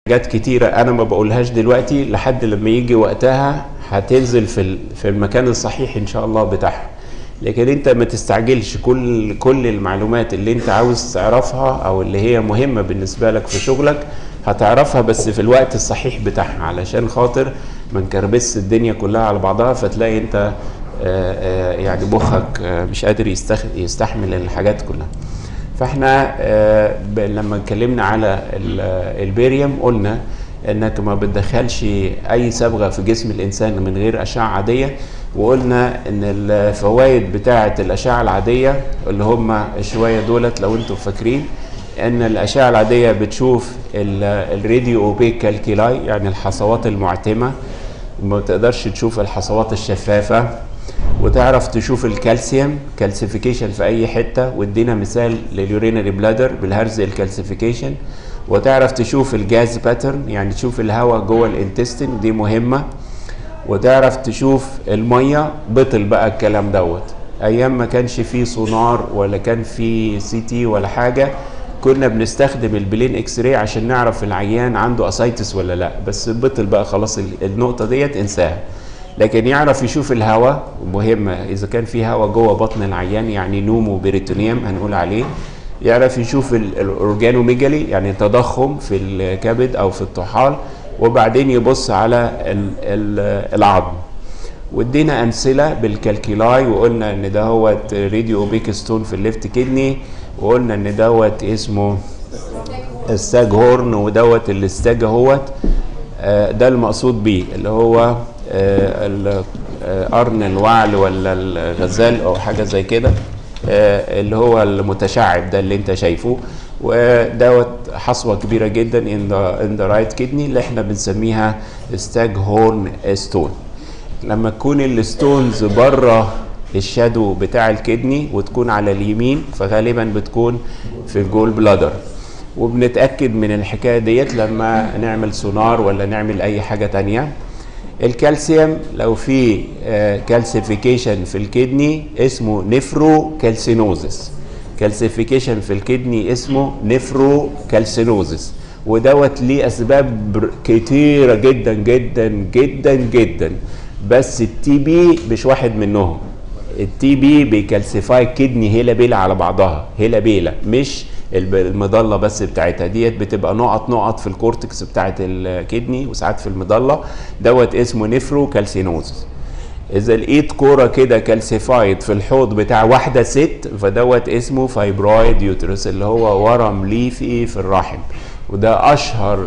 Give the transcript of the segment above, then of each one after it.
حاجات كتيرة أنا ما بقولهاش دلوقتي لحد لما يجي وقتها هتنزل في ال- في المكان الصحيح إن شاء الله بتاعها لكن أنت ما تستعجلش كل كل المعلومات اللي أنت عاوز تعرفها أو اللي هي مهمة بالنسبة لك في شغلك هتعرفها بس في الوقت الصحيح بتاعها علشان خاطر ما نكربس الدنيا كلها على بعضها فتلاقي أنت آه، آه، يعني مخك آه، مش قادر يستخ- يستحمل الحاجات كلها فاحنا آه، ب- لما اتكلمنا على ال- آه، البيريوم قلنا انك ما بتدخلش اي صبغه في جسم الانسان من غير اشعه عاديه وقلنا ان الفوائد بتاعه الاشعه العاديه اللي هم شويه دولت لو انتم فاكرين ان الاشعه العاديه بتشوف الراديو اوبيك كالكيلاي يعني الحصوات المعتمه وما تقدرش تشوف الحصوات الشفافه وتعرف تشوف الكالسيوم كالسيفيكيشن في اي حته وادينا مثال لليورينري بلادر بالهرز الكالسيفيكيشن وتعرف تشوف الجاز باترن يعني تشوف الهواء جوه الانتستين دي مهمه وتعرف تشوف الميه بطل بقى الكلام دوت ايام ما كانش فيه سونار ولا كان فيه سي تي ولا حاجه كنا بنستخدم البلين اكس راي عشان نعرف العيان عنده اسايتس ولا لا بس بطل بقى خلاص ال- النقطه ديت انساها لكن يعرف يشوف الهواء مهمة إذا كان في هواء جوه بطن العيان يعني نومو بيريتونيوم هنقول عليه يعرف يشوف ال- الأورجانوميجالي يعني تضخم في الكبد أو في الطحال وبعدين يبص على ال- ال- العظم وادينا امثله بالكالكيلاي وقلنا ان دوت راديو اوبيك ستون في الليفت كدني وقلنا ان دوت اسمه الستاج هورن ودوت الاستاج اهوت آه، ده المقصود بيه اللي هو آه، ال- آه، قرن الوعل ولا الغزال او حاجه زي كده آه، اللي هو المتشعب ده اللي انت شايفه ودوت حصوه كبيره جدا ان ذا ان ذا رايت كدني اللي احنا بنسميها ستاج هورن ستون لما تكون الستونز بره الشادو بتاع الكدني وتكون على اليمين فغالبا بتكون في الجول بلادر وبنتاكد من الحكايه ديت لما نعمل سونار ولا نعمل اي حاجه تانية الكالسيوم لو في كالسيفيكيشن في الكدني اسمه نفرو كالسينوزس كالسيفيكيشن في الكدني اسمه نفرو كالسينوزس ودوت ليه اسباب بر- كتيره جدا جدا جدا جدا بس التي بي مش واحد منهم التي بي بيكالسيفاي كدني هيلا بيلا على بعضها هيلا بيلا مش الب- المضله بس بتاعتها ديت بتبقى نقط نقط في الكورتكس بتاعت الكدني وساعات في المضله دوت اسمه نفرو كالسينوزس اذا لقيت كوره كده كالسيفايد في الحوض بتاع واحده ست فدوت اسمه فايبرويد يوترس اللي هو ورم ليفي في الرحم وده اشهر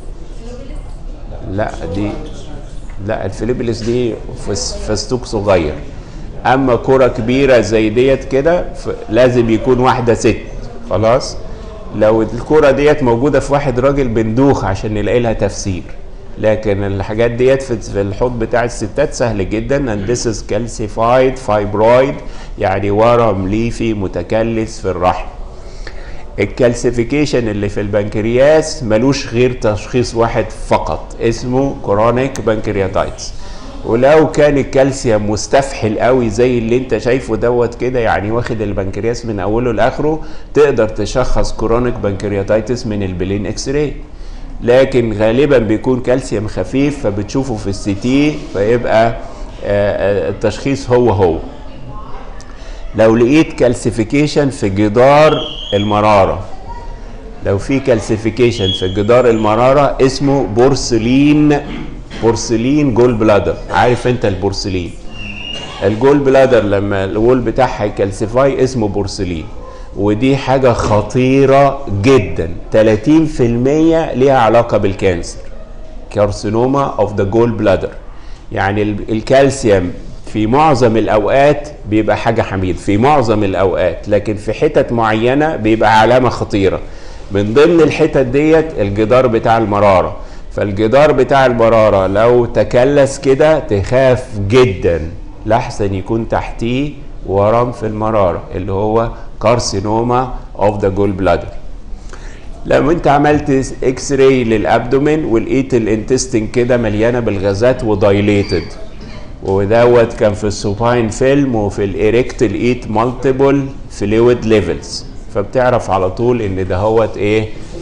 لا دي لا الفليبلس دي فس- فستوك صغير اما كرة كبيرة زي ديت كده ف- لازم يكون واحدة ست خلاص لو الكرة ديت موجودة في واحد راجل بندوخ عشان نلاقي لها تفسير لكن الحاجات ديت في في الحوض بتاع الستات سهل جدا and this is calcified fibroid يعني ورم ليفي متكلس في الرحم الكالسيفيكيشن اللي في البنكرياس ملوش غير تشخيص واحد فقط اسمه كرونيك بنكرياتايتس ولو كان الكالسيوم مستفحل قوي زي اللي انت شايفه دوت كده يعني واخد البنكرياس من اوله لاخره تقدر تشخص كرونيك بنكرياتايتس من البلين اكس راي لكن غالبا بيكون كالسيوم خفيف فبتشوفه في السي تي فيبقى آه، آه، التشخيص هو هو لو لقيت كالسيفيكيشن في جدار المرارة لو في كالسيفيكيشن في جدار المرارة اسمه بورسلين بورسلين جول بلادر عارف انت البورسلين الجول بلادر لما الوول بتاعها يكالسيفاي اسمه بورسلين ودي حاجة خطيرة جدا 30% ليها علاقة بالكانسر كارسينوما اوف ذا جول بلادر يعني ال- الكالسيوم في معظم الاوقات بيبقى حاجه حميد في معظم الاوقات لكن في حتت معينه بيبقى علامه خطيره من ضمن الحتت ديت الجدار بتاع المراره فالجدار بتاع المراره لو تكلس كده تخاف جدا لحسن يكون تحتيه ورم في المراره اللي هو كارسينوما اوف ذا جول بلادر لما انت عملت اكس راي للابدومين ولقيت الانتستين كده مليانه بالغازات ودايليتد ودوت كان في السوباين فيلم وفي الاريكت لقيت مالتيبل فلويد ليفلز فبتعرف على طول ان ده هوت ايه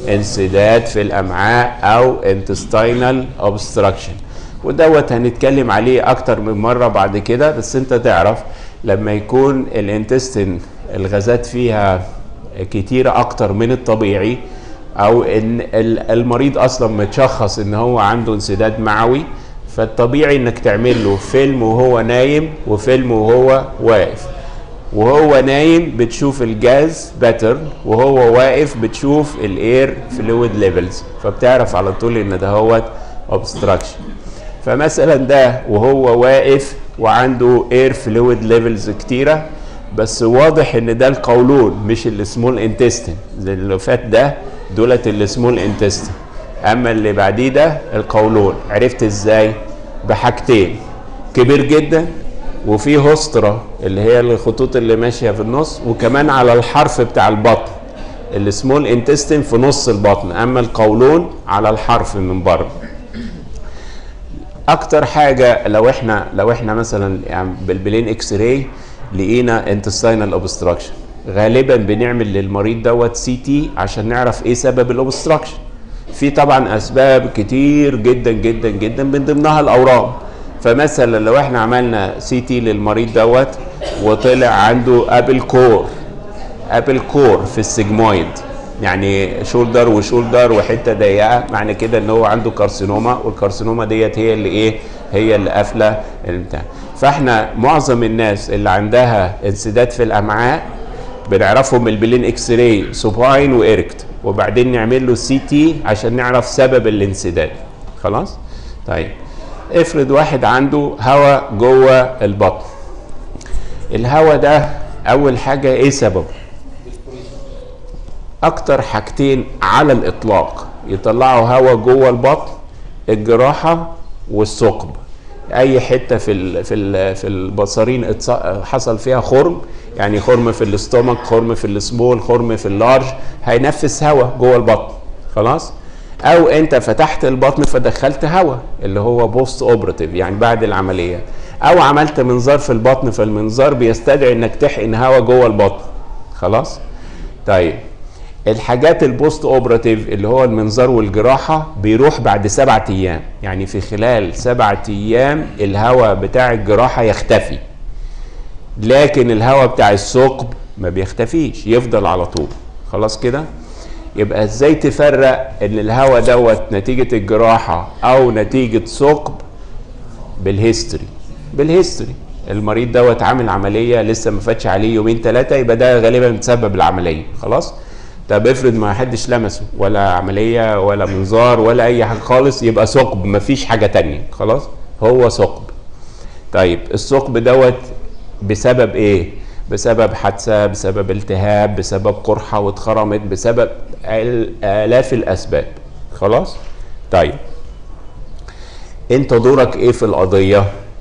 انسداد في الامعاء او intestinal obstruction ودوت هنتكلم عليه اكتر من مره بعد كده بس انت تعرف لما يكون الانتستين الغازات فيها كتيره اكتر من الطبيعي او ان المريض اصلا متشخص ان هو عنده انسداد معوي فالطبيعي انك تعمل له فيلم وهو نايم وفيلم وهو واقف وهو نايم بتشوف الجاز باترن وهو واقف بتشوف الاير فلويد ليفلز فبتعرف على طول ان ده هو اوبستراكشن فمثلا ده وهو واقف وعنده اير فلويد ليفلز كتيره بس واضح ان ده القولون مش السمول انتستين اللي فات ده دولت السمول انتستين اما اللي بعديه ده القولون عرفت ازاي بحاجتين كبير جدا وفي هوسترا اللي هي الخطوط اللي ماشيه في النص وكمان على الحرف بتاع البطن السمول انتستين في نص البطن اما القولون على الحرف من بره اكتر حاجه لو احنا لو احنا مثلا يعني بالبلين اكس راي لقينا انتستينال اوبستراكشن غالبا بنعمل للمريض دوت سي تي عشان نعرف ايه سبب الاوبستراكشن في طبعا اسباب كتير جدا جدا جدا من ضمنها الاورام فمثلا لو احنا عملنا سي تي للمريض دوت وطلع عنده ابل كور ابل كور في السجمويد يعني شولدر وشولدر وحته ضيقه معنى كده ان هو عنده كارسينوما والكارسينوما ديت هي اللي ايه هي اللي قافله البتاع فاحنا معظم الناس اللي عندها انسداد في الامعاء بنعرفهم من البلين اكس راي سوباين وايركت وبعدين نعمل له سي تي عشان نعرف سبب الانسداد خلاص طيب افرض واحد عنده هواء جوه البطن الهواء ده اول حاجه ايه سببه اكتر حاجتين على الاطلاق يطلعوا هواء جوه البطن الجراحه والثقب اي حته في ال في ال في البصرين حصل فيها خرم يعني خرم في الاستومك خرم في السمول خرم في اللارج هينفس هواء جوه البطن خلاص او انت فتحت البطن فدخلت هواء اللي هو بوست اوبراتيف يعني بعد العمليه او عملت منظار في البطن فالمنظار بيستدعي انك تحقن هواء جوه البطن خلاص طيب الحاجات البوست اوبراتيف اللي هو المنظار والجراحه بيروح بعد سبعة ايام يعني في خلال سبعة ايام الهواء بتاع الجراحه يختفي لكن الهواء بتاع الثقب ما بيختفيش يفضل على طول خلاص كده يبقى ازاي تفرق ان الهواء دوت نتيجه الجراحه او نتيجه ثقب بالهيستوري بالهيستوري المريض دوت عامل عمليه لسه ما فاتش عليه يومين ثلاثه يبقى ده غالبا بسبب العمليه خلاص طب افرض ما حدش لمسه ولا عمليه ولا منظار ولا اي حاجه خالص يبقى ثقب ما فيش حاجه تانية خلاص هو ثقب طيب الثقب دوت بسبب ايه بسبب حادثه بسبب التهاب بسبب قرحه واتخرمت بسبب الاف الاسباب خلاص طيب انت دورك ايه في القضيه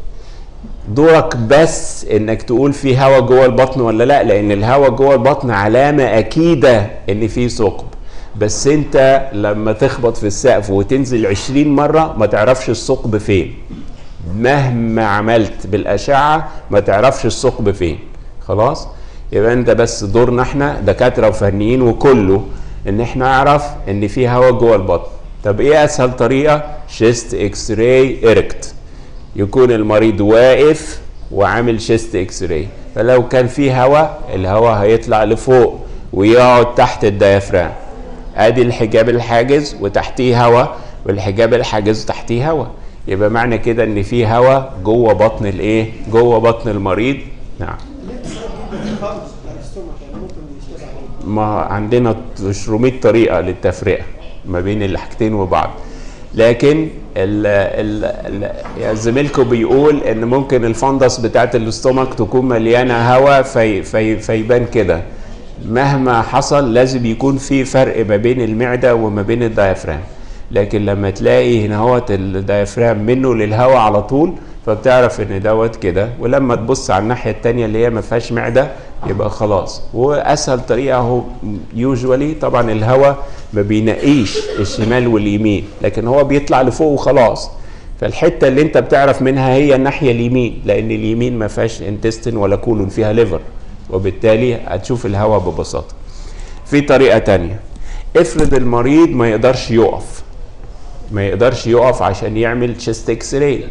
دورك بس انك تقول في هواء جوه البطن ولا لا لان الهواء جوه البطن علامه اكيده ان في ثقب بس انت لما تخبط في السقف وتنزل 20 مره ما تعرفش الثقب فين مهما عملت بالاشعه ما تعرفش الثقب فين خلاص يبقى انت بس دورنا احنا دكاتره وفنيين وكله ان احنا نعرف ان في هواء جوه البطن طب ايه اسهل طريقه شيست اكس راي ايركت يكون المريض واقف وعامل شيست اكس راي فلو كان في هواء الهواء هيطلع لفوق ويقعد تحت الديافرام ادي الحجاب الحاجز وتحتيه هواء والحجاب الحاجز تحتيه هواء يبقى معنى كده ان في هواء جوه بطن الايه جوه بطن المريض نعم ما عندنا 900 طريقه للتفرقه ما بين الحاجتين وبعض لكن ال ال ال زميلكم بيقول ان ممكن الفندس بتاعت الاستومك تكون مليانه هواء في في فيبان كده مهما حصل لازم يكون في فرق ما بين المعده وما بين الدايفرام لكن لما تلاقي هنا هوت الدايفرام منه للهواء على طول فبتعرف ان دوت كده ولما تبص على الناحيه الثانيه اللي هي ما فيهاش معده يبقى خلاص واسهل طريقه اهو يوجوالي طبعا الهواء ما بينقيش الشمال واليمين لكن هو بيطلع لفوق وخلاص فالحته اللي انت بتعرف منها هي الناحيه اليمين لان اليمين ما فيهاش انتستين ولا كولون فيها ليفر وبالتالي هتشوف الهواء ببساطه في طريقه تانية افرض المريض ما يقدرش يقف ما يقدرش يقف عشان يعمل تشيست اكس راي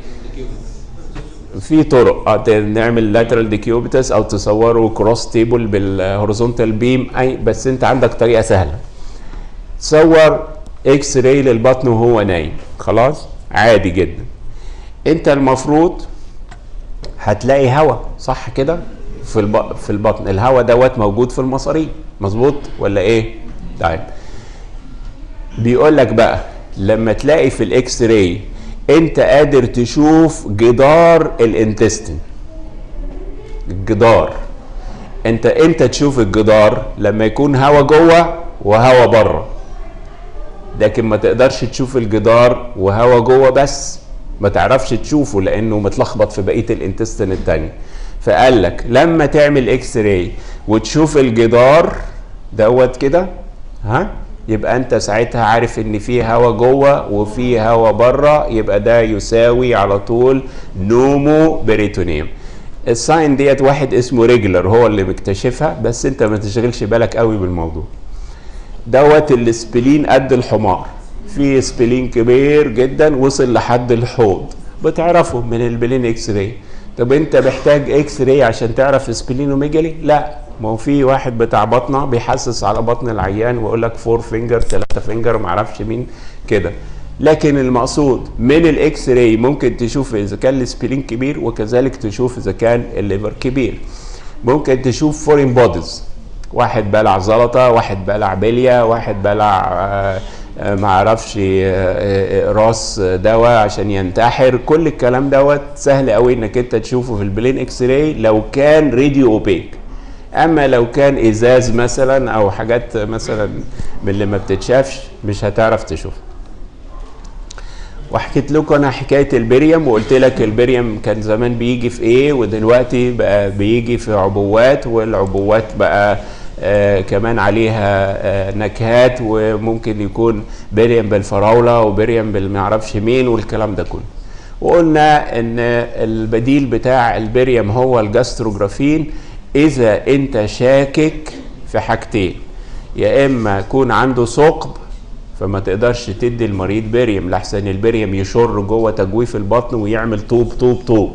في طرق اه نعمل لاترال ديكيوبيتس او تصوروا كروس تيبل بالهوريزونتال بيم اي بس انت عندك طريقه سهله تصور اكس راي للبطن وهو نايم خلاص عادي جدا انت المفروض هتلاقي هواء صح كده في الب... في البطن الهواء دوت موجود في المصارين مظبوط ولا ايه طيب بيقول لك بقى لما تلاقي في الاكس راي انت قادر تشوف جدار الانتستين الجدار انت امتى تشوف الجدار لما يكون هوا جوه وهوا بره لكن ما تقدرش تشوف الجدار وهوا جوه بس ما تعرفش تشوفه لانه متلخبط في بقيه الانتستين التاني فقال لك لما تعمل اكس راي وتشوف الجدار دوت كده ها يبقى انت ساعتها عارف ان في هوا جوه وفي هوا بره يبقى ده يساوي على طول نومو بريتونيوم الساين ديت واحد اسمه ريجلر هو اللي مكتشفها بس انت ما تشغلش بالك قوي بالموضوع دوت السبلين قد الحمار في سبلين كبير جدا وصل لحد الحوض بتعرفه من البلين اكس راي طب انت محتاج اكس راي عشان تعرف سبلينوميجالي لا ما هو في واحد بتاع بطنه بيحسس على بطن العيان ويقول لك فور فينجر ثلاثة فينجر ما اعرفش مين كده لكن المقصود من الاكس راي ممكن تشوف اذا كان السبلين كبير وكذلك تشوف اذا كان الليفر كبير ممكن تشوف فورين بوديز واحد بلع زلطه واحد بلع بليه واحد بلع آه ما اعرفش راس دواء عشان ينتحر كل الكلام دوت سهل قوي انك انت تشوفه في البلين اكس راي لو كان راديو اوبيك اما لو كان ازاز مثلا او حاجات مثلا من اللي ما بتتشافش مش هتعرف تشوفها وحكيت لكم انا حكايه البريم وقلت لك البريم كان زمان بيجي في ايه ودلوقتي بقى بيجي في عبوات والعبوات بقى آه كمان عليها آه نكهات وممكن يكون بريم بالفراوله وبريم بالمعرفش مين والكلام ده كله وقلنا ان البديل بتاع البريم هو الجاستروجرافين اذا انت شاكك في حاجتين يا اما يكون عنده ثقب فما تقدرش تدي المريض بريم لحسن البريم يشر جوه تجويف البطن ويعمل طوب طوب طوب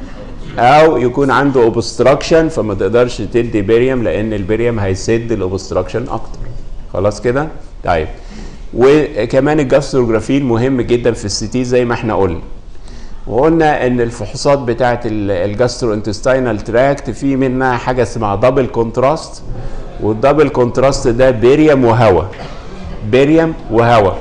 او يكون عنده اوبستراكشن فما تقدرش تدي بريم لان البريم هيسد الاوبستراكشن اكتر خلاص كده طيب وكمان الجاستروجرافين مهم جدا في السي تي زي ما احنا قلنا وقلنا ان الفحوصات بتاعه الجاسترو انتستينال تراكت في منها حاجه اسمها دبل كونتراست والدبل كونتراست ده بيريم وهواء بيريم وهواء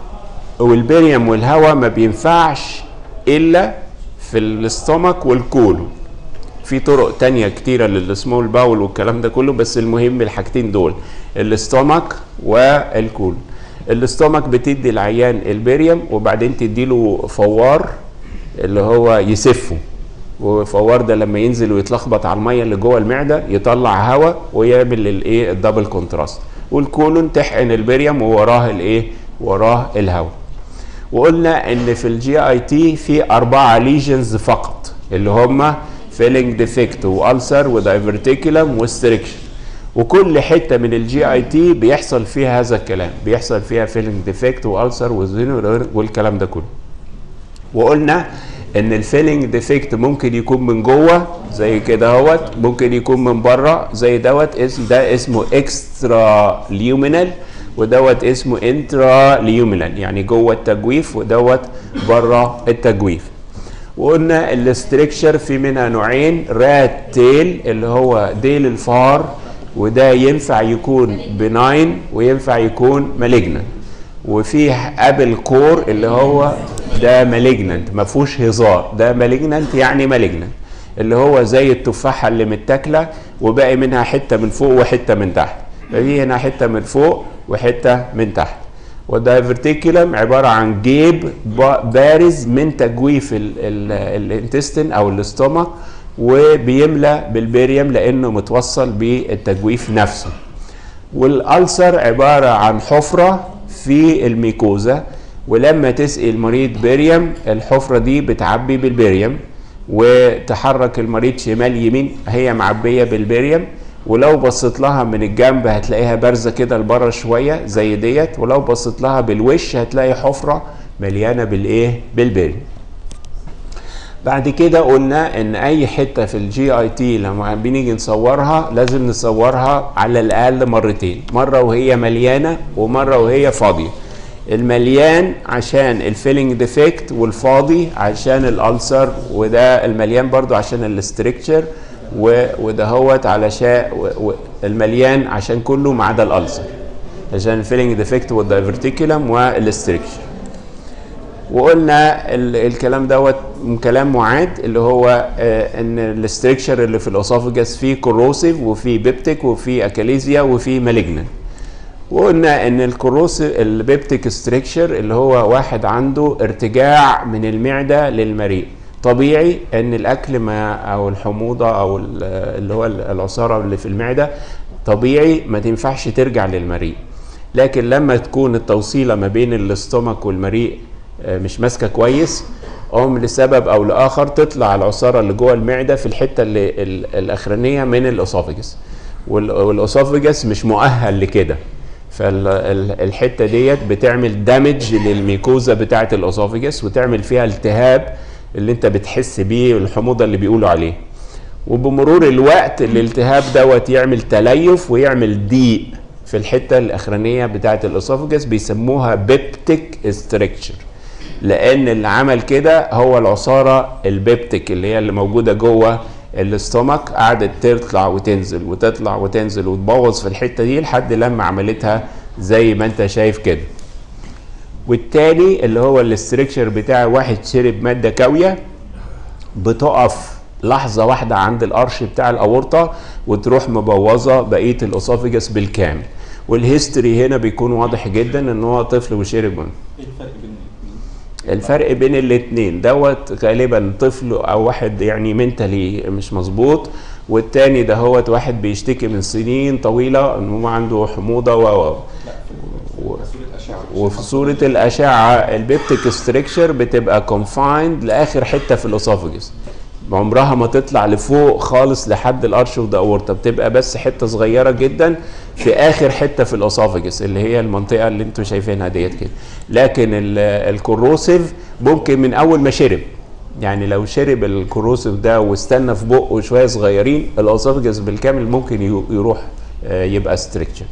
والبيريم والهواء ما بينفعش الا في الاستومك والكولون في طرق تانية كتيرة للسمول باول والكلام ده كله بس المهم الحاجتين دول الاستومك والكولون الاستومك بتدي العيان البريم وبعدين تديله فوار اللي هو يسفه وفوار ده لما ينزل ويتلخبط على الميه اللي جوه المعده يطلع هواء ويعمل الايه الدبل كونتراست والكولون تحقن البريم ووراه الايه وراه الهواء وقلنا ان في الجي اي تي في اربعه ليجنز فقط اللي هم فيلنج ديفكت والسر ودايفرتيكولم وستريكشن وكل حته من الجي اي تي بيحصل فيها هذا الكلام بيحصل فيها فيلنج ديفكت والسر والكلام ده كله وقلنا ان الفيلنج ديفكت ممكن يكون من جوه زي كده اهوت ممكن يكون من بره زي دوت اسم ده اسمه اكسترا ليومينال ودوت اسمه انترا ليومينال يعني جوه التجويف ودوت بره التجويف وقلنا الاستركشر في منها نوعين رات تيل اللي هو ديل الفار وده ينفع يكون بناين وينفع يكون مالجنان وفي ابل كور اللي هو ده مالجنانت ما فيهوش هزار ده مالجنانت يعني مالجنانت اللي هو زي التفاحه اللي متاكله وباقي منها حته من فوق وحته من تحت ففي هنا حته من فوق وحته من تحت والدايفرتيكولم عباره عن جيب بارز من تجويف الانتستين او الاستومك وبيملى بالبيريم لانه متوصل بالتجويف نفسه والالسر عباره عن حفره في الميكوزا ولما تسقي المريض بيريم الحفره دي بتعبي بالبيريم وتحرك المريض شمال يمين هي معبيه بالبيريم ولو بصيت لها من الجنب هتلاقيها بارزه كده لبره شويه زي ديت ولو بصيت لها بالوش هتلاقي حفره مليانه بالايه بالبري بعد كده قلنا ان اي حته في الجي اي تي لما بنيجي نصورها لازم نصورها على الاقل مرتين مره وهي مليانه ومره وهي فاضيه المليان عشان الفيلينج ديفكت والفاضي عشان الالسر وده المليان برضو عشان الاستركتشر وده هوت علشان المليان عشان كله ما عدا الالسر عشان الفيلينج ديفكت والدايفرتيكولم والاستركتشر وقلنا الكلام دوت كلام معاد اللي هو آه ان الاستركشر اللي في الاسوفجاس فيه كوروسيف وفيه بيبتيك وفيه اكاليزيا وفيه مالجنان وقلنا ان الكوروسيف البيبتيك ستركشر اللي هو واحد عنده ارتجاع من المعده للمريء طبيعي ان الاكل ما او الحموضه او اللي هو العصاره اللي في المعده طبيعي ما تنفعش ترجع للمريء لكن لما تكون التوصيله ما بين الاستومك والمريء مش ماسكه كويس قوم لسبب او لاخر تطلع العصاره اللي جوه المعده في الحته اللي الاخرانيه من الاسوفجس والاسوفجس مش مؤهل لكده فالحته ديت بتعمل دامج للميكوزا بتاعه الاسوفجس وتعمل فيها التهاب اللي انت بتحس بيه الحموضه اللي بيقولوا عليه وبمرور الوقت الالتهاب دوت يعمل تليف ويعمل ضيق في الحته الاخرانيه بتاعه الاسوفجس بيسموها بيبتيك ستركتشر لان اللي عمل كده هو العصاره البيبتيك اللي هي اللي موجوده جوه الاستومك قعدت تطلع وتنزل وتطلع وتنزل وتبوظ في الحته دي لحد لما عملتها زي ما انت شايف كده والتاني اللي هو الاستركشر بتاع واحد شرب ماده كاويه بتقف لحظه واحده عند القرش بتاع الاورطه وتروح مبوظه بقيه الاسوفجس بالكامل والهيستوري هنا بيكون واضح جدا ان هو طفل وشرب ايه الفرق بين الفرق بين الاثنين دوت غالبا طفل او واحد يعني منتلي مش مظبوط والتاني ده هو واحد بيشتكي من سنين طويله ان هو عنده حموضه و لا في صورة أشعة وفي صوره الاشعه البيبتيك ستريكشر بتبقى كونفايند لاخر حته في الاسوفجس عمرها ما تطلع لفوق خالص لحد الارش اوف ذا اورتا بتبقى بس حته صغيره جدا في اخر حته في الاسوفجس اللي هي المنطقه اللي انتم شايفينها ديت كده لكن الكوروسيف ممكن من اول ما شرب يعني لو شرب الكوروسيف ده واستنى في بقه شويه صغيرين الاسوفجس بالكامل ممكن يروح يبقى ستريكتشر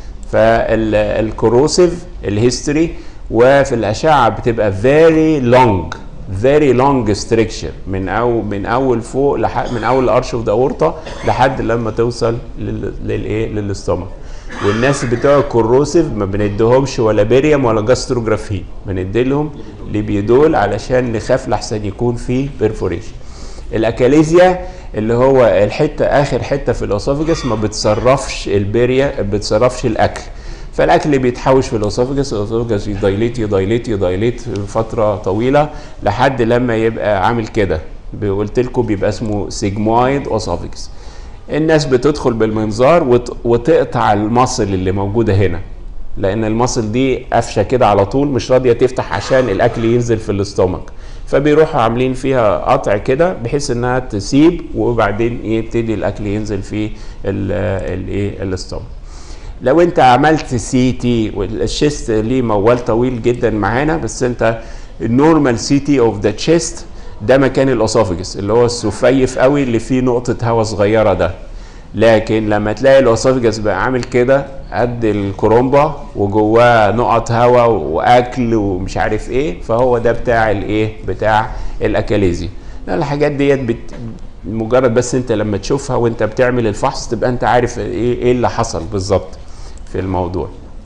فالكوروسيف الهيستوري وفي الاشعه بتبقى فيري لونج فيري لونج ستريكشر من او من اول فوق لحد من اول الارش اوف ذا اورتا لحد لما توصل للايه للاستومك والناس بتوع الكوروسيف ما بنديهمش ولا بيريم ولا جاستروجرافين بندي لهم ليبيدول علشان نخاف لحسن يكون فيه بيرفوريشن الاكاليزيا اللي هو الحته اخر حته في الاسوفجس ما بتصرفش البيريا ما بتصرفش الاكل فالاكل بيتحوش في الاسوفجس الاسوفجس يدايليت يدايليت يدايليت فتره طويله لحد لما يبقى عامل كده قلت لكم بيبقى اسمه سيجمويد اسوفجس الناس بتدخل بالمنظار وت... وتقطع المصل اللي موجوده هنا لان المصل دي قافشه كده على طول مش راضيه تفتح عشان الاكل ينزل في الاستومك فبيروحوا عاملين فيها قطع كده بحيث انها تسيب وبعدين يبتدي الاكل ينزل في الايه الاستومك لو انت عملت سي تي والشيست ليه موال طويل جدا معانا بس انت النورمال سي تي اوف ذا تشيست ده مكان الاسوفجس اللي هو السفيف قوي اللي فيه نقطه هواء صغيره ده لكن لما تلاقي الاسوفجس بقى عامل كده قد الكرومبا وجواه نقط هواء واكل ومش عارف ايه فهو ده بتاع الايه بتاع الاكاليزي الحاجات ديت بت... مجرد بس انت لما تشوفها وانت بتعمل الفحص تبقى انت عارف ايه ايه اللي حصل بالظبط في الموضوع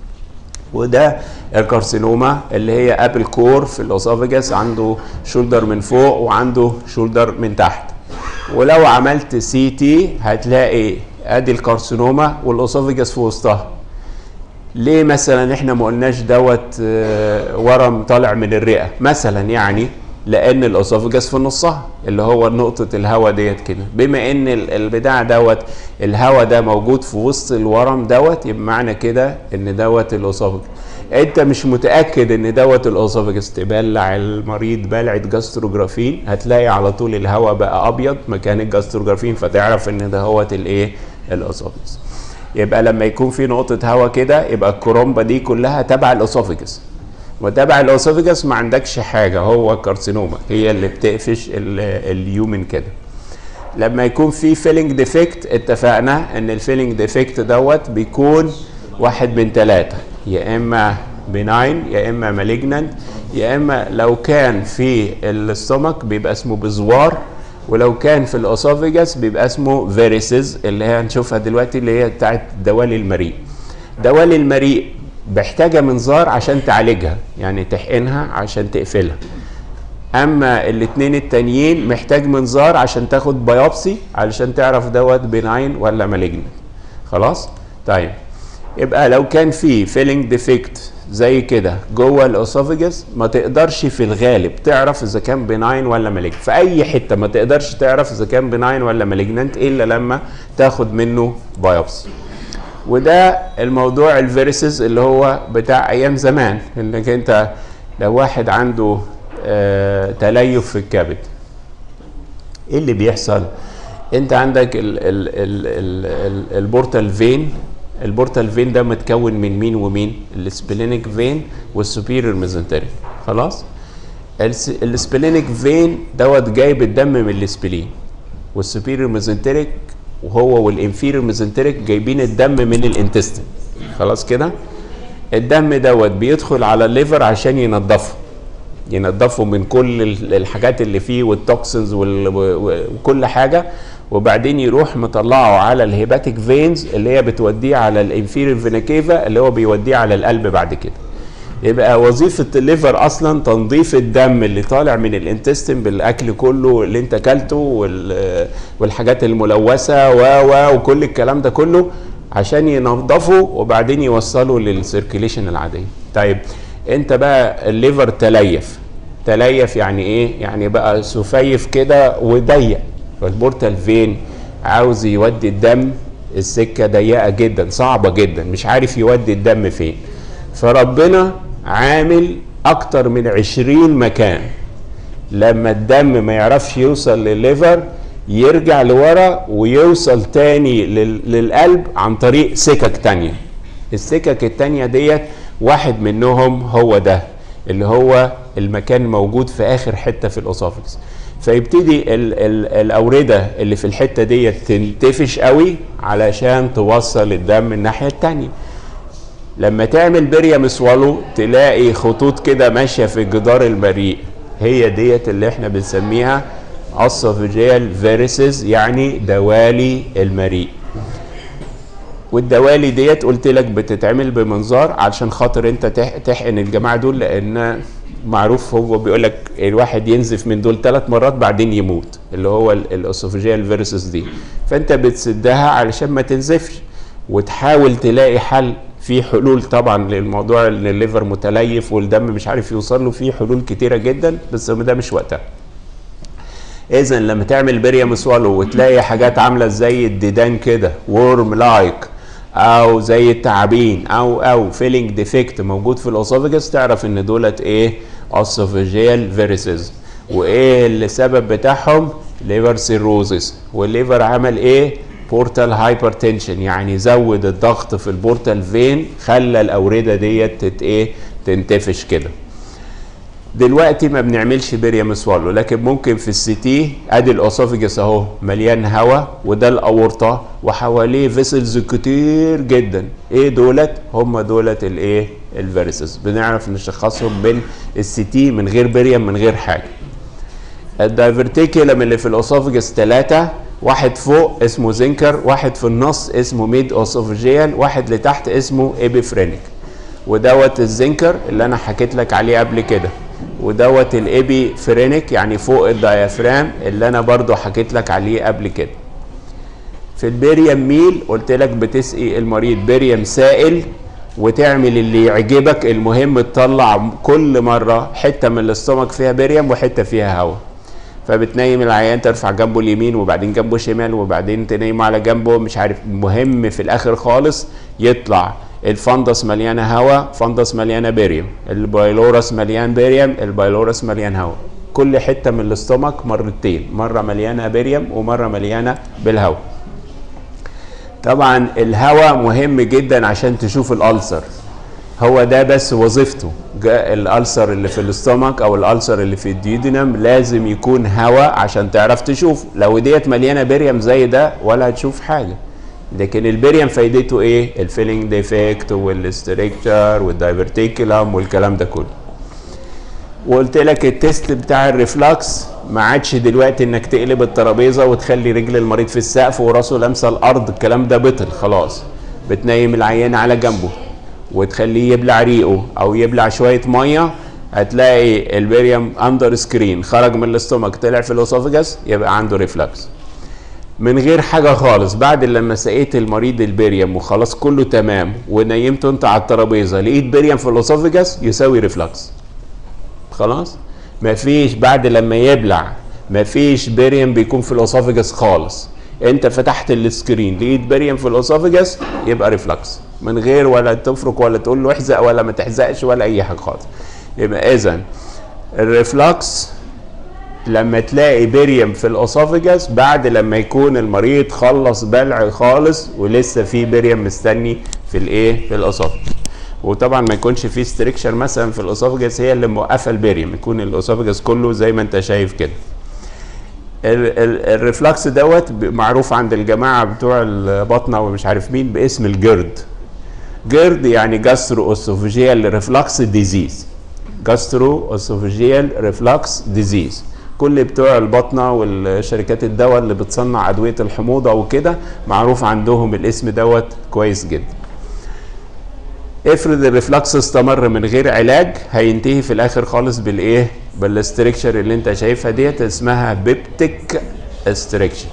وده الكارسينوما اللي هي ابل كور في الاسوفجس عنده شولدر من فوق وعنده شولدر من تحت ولو عملت سي تي هتلاقي ادي الكارسينوما والاسوفجس في وسطها ليه مثلا احنا ما قلناش دوت ورم طالع من الرئه مثلا يعني لان الاسوفجس في نصها اللي هو نقطه الهواء ديت كده بما ان البتاع دوت الهواء ده موجود في وسط الورم دوت يبقى معنى كده ان دوت الاسوفجس انت مش متاكد ان دوت الاسوفجس تبلع المريض بلعه جاستروجرافين هتلاقي على طول الهواء بقى ابيض مكان الجاستروجرافين فتعرف ان ده هوت الايه الاسوفجس يبقى لما يكون في نقطه هواء كده يبقى الكرومبا دي كلها تبع الاسوفجس وتبع الاسوفجس ما عندكش حاجه هو كارسينوما هي اللي بتقفش ال- اليومن كده لما يكون في فيلينج ديفكت اتفقنا ان الفيلينج ديفكت دوت بيكون واحد من ثلاثة يا اما بناين يا اما مالجنانت يا اما لو كان في الاستومك بيبقى اسمه بزوار ولو كان في الاسوفيجاس بيبقى اسمه فيريسز اللي هي هنشوفها دلوقتي اللي هي بتاعت دوالي المريء دوالي المريء محتاجه منظار عشان تعالجها يعني تحقنها عشان تقفلها اما الاثنين التانيين محتاج منظار عشان تاخد بايوبسي علشان تعرف دوت بناين ولا مالجنت خلاص طيب يبقى لو كان في فيلينج ديفكت زي كده جوه الاسوفجس ما تقدرش في الغالب تعرف اذا كان بناين ولا مالجنت في اي حته ما تقدرش تعرف اذا كان بناين ولا مالجنت الا لما تاخد منه بايوبسي وده الموضوع الفيرسز اللي هو بتاع ايام زمان انك انت لو واحد عنده آه تليف في الكبد ايه اللي بيحصل انت عندك ال ال ال ال ال البورتال فين البورتال فين ده متكون من مين ومين السبلينيك فين والسوبيريور ميزنتريك خلاص الس- السبلينيك فين دوت جايب الدم من السبلين والسوبيريور ميزنتريك وهو والانفيريور ميزنتريك جايبين الدم من الانتستين خلاص كده الدم دوت بيدخل على الليفر عشان ينضفه ينضفه من كل ال- الحاجات اللي فيه والتوكسنز وال- و- و- وكل حاجه وبعدين يروح مطلعه على الهيباتيك فينز اللي هي بتوديه على الانفيريور فينيكيفا اللي هو بيوديه على القلب بعد كده يبقى وظيفة الليفر أصلا تنظيف الدم اللي طالع من الانتستين بالأكل كله اللي أنت أكلته وال- والحاجات الملوثة و و وكل الكلام ده كله عشان ينظفه وبعدين يوصله للسيركيليشن العادية. طيب أنت بقى الليفر تليف تليف يعني إيه؟ يعني بقى سفيف كده وضيق فالبورتال فين عاوز يودي الدم السكة ضيقة جدا صعبة جدا مش عارف يودي الدم فين فربنا عامل اكتر من عشرين مكان لما الدم ما يعرفش يوصل للليفر يرجع لورا ويوصل تاني لل- للقلب عن طريق سكك تانية السكك التانية ديت واحد منهم هو ده اللي هو المكان الموجود في اخر حتة في الاسوفكس فيبتدي ال ال الاوردة اللي في الحتة ديت تنتفش قوي علشان توصل الدم الناحية التانية لما تعمل بريم سوالو تلاقي خطوط كده ماشيه في جدار المريء هي ديت اللي احنا بنسميها اسوفيجيال فيرسز يعني دوالي المريء والدوالي ديت قلت لك بتتعمل بمنظار علشان خاطر انت تح- تحقن الجماعه دول لان معروف هو بيقول لك الواحد ينزف من دول ثلاث مرات بعدين يموت اللي هو الاسوفيجيال فيرسز دي فانت بتسدها علشان ما تنزفش وتحاول تلاقي حل في حلول طبعا للموضوع ان الليفر متليف والدم مش عارف يوصل له في حلول كتيره جدا بس ده مش وقتها اذا لما تعمل بريم سوالو وتلاقي حاجات عامله زي الديدان كده ورم لايك او زي التعابين او او فيلينج ديفكت موجود في الاسوفجس تعرف ان دولت ايه اسوفيجيال فيرسز وايه السبب بتاعهم ليفر سيروزس والليفر عمل ايه بورتال هايبرتنشن يعني زود الضغط في البورتال فين خلى الاورده ديت تت ايه تنتفش كده دلوقتي ما بنعملش بريم سوالو لكن ممكن في السي تي ادي الاسوفجس اهو مليان هواء وده الاورطه وحواليه فيسلز كتير جدا ايه دولت هم دولت الايه الفيرسز بنعرف نشخصهم من السي تي من غير بريم من غير حاجه الدايفرتيكولم اللي في الاسوفجس ثلاثة واحد فوق اسمه زنكر واحد في النص اسمه ميد اسوفجيال واحد لتحت اسمه ايبيفرينيك ودوت الزنكر اللي انا حكيت لك عليه قبل كده ودوت الايبي فرينيك يعني فوق الديافرام اللي انا برضو حكيت لك عليه قبل كده في البريم ميل قلت لك بتسقي المريض بريم سائل وتعمل اللي يعجبك المهم تطلع كل مره حته من الاستومك فيها بريم وحته فيها هواء فبتنيم العيان ترفع جنبه اليمين وبعدين جنبه شمال وبعدين تنيمه على جنبه مش عارف المهم في الاخر خالص يطلع الفندس مليانه هواء فندس مليانه بيريوم البايلورس مليان بيريوم البايلورس مليان هواء كل حته من الاستومك مرتين مره مليانه بيريوم ومره مليانه بالهواء طبعا الهواء مهم جدا عشان تشوف الالسر هو ده بس وظيفته جاء الالسر اللي في الاستومك او الالسر اللي في الديودينم لازم يكون هواء عشان تعرف تشوف لو ديت مليانه بريم زي ده ولا هتشوف حاجه لكن البريم فايدته ايه الفيلينج ديفكت والستريكتشر والدايفرتيكولم والكلام ده كله وقلت لك التيست بتاع الريفلكس ما عادش دلوقتي انك تقلب الترابيزه وتخلي رجل المريض في السقف وراسه لامسه الارض الكلام ده بطل خلاص بتنيم العيان على جنبه وتخليه يبلع ريقه او يبلع شويه ميه هتلاقي البريم اندر سكرين خرج من الاستومك طلع في الاسوفجاس يبقى عنده ريفلكس من غير حاجه خالص بعد لما سقيت المريض البريم وخلاص كله تمام ونيمته انت على الترابيزه لقيت بريم في الاسوفجاس يساوي ريفلكس خلاص مفيش بعد لما يبلع مفيش بريم بيكون في الاسوفجاس خالص انت فتحت السكرين لقيت بريم في الاسوفجاس يبقى ريفلكس من غير ولا تفرك ولا تقول له احزق ولا ما تحزقش ولا اي حاجه خالص يبقى اذا الريفلكس لما تلاقي بريم في الاسوفجاس بعد لما يكون المريض خلص بلع خالص ولسه في بريم مستني في الايه في الاسوفجاس وطبعا ما يكونش في ستريكشر مثلا في الاسوفجاس هي اللي موقفه البريم يكون الاسوفجاس كله زي ما انت شايف كده ال- ال- الريفلكس دوت ب- معروف عند الجماعه بتوع البطنه ومش عارف مين باسم الجرد جرد يعني جاسترو اسوفيجيال ريفلكس ديزيز جاسترو اسوفيجيال ريفلكس ديزيز كل بتوع البطنه والشركات الدواء اللي بتصنع ادويه الحموضه وكده معروف عندهم الاسم دوت كويس جدا افرض الريفلكس استمر من غير علاج هينتهي في الاخر خالص بالايه بالاستركشر اللي انت شايفها ديت اسمها بيبتيك استركشر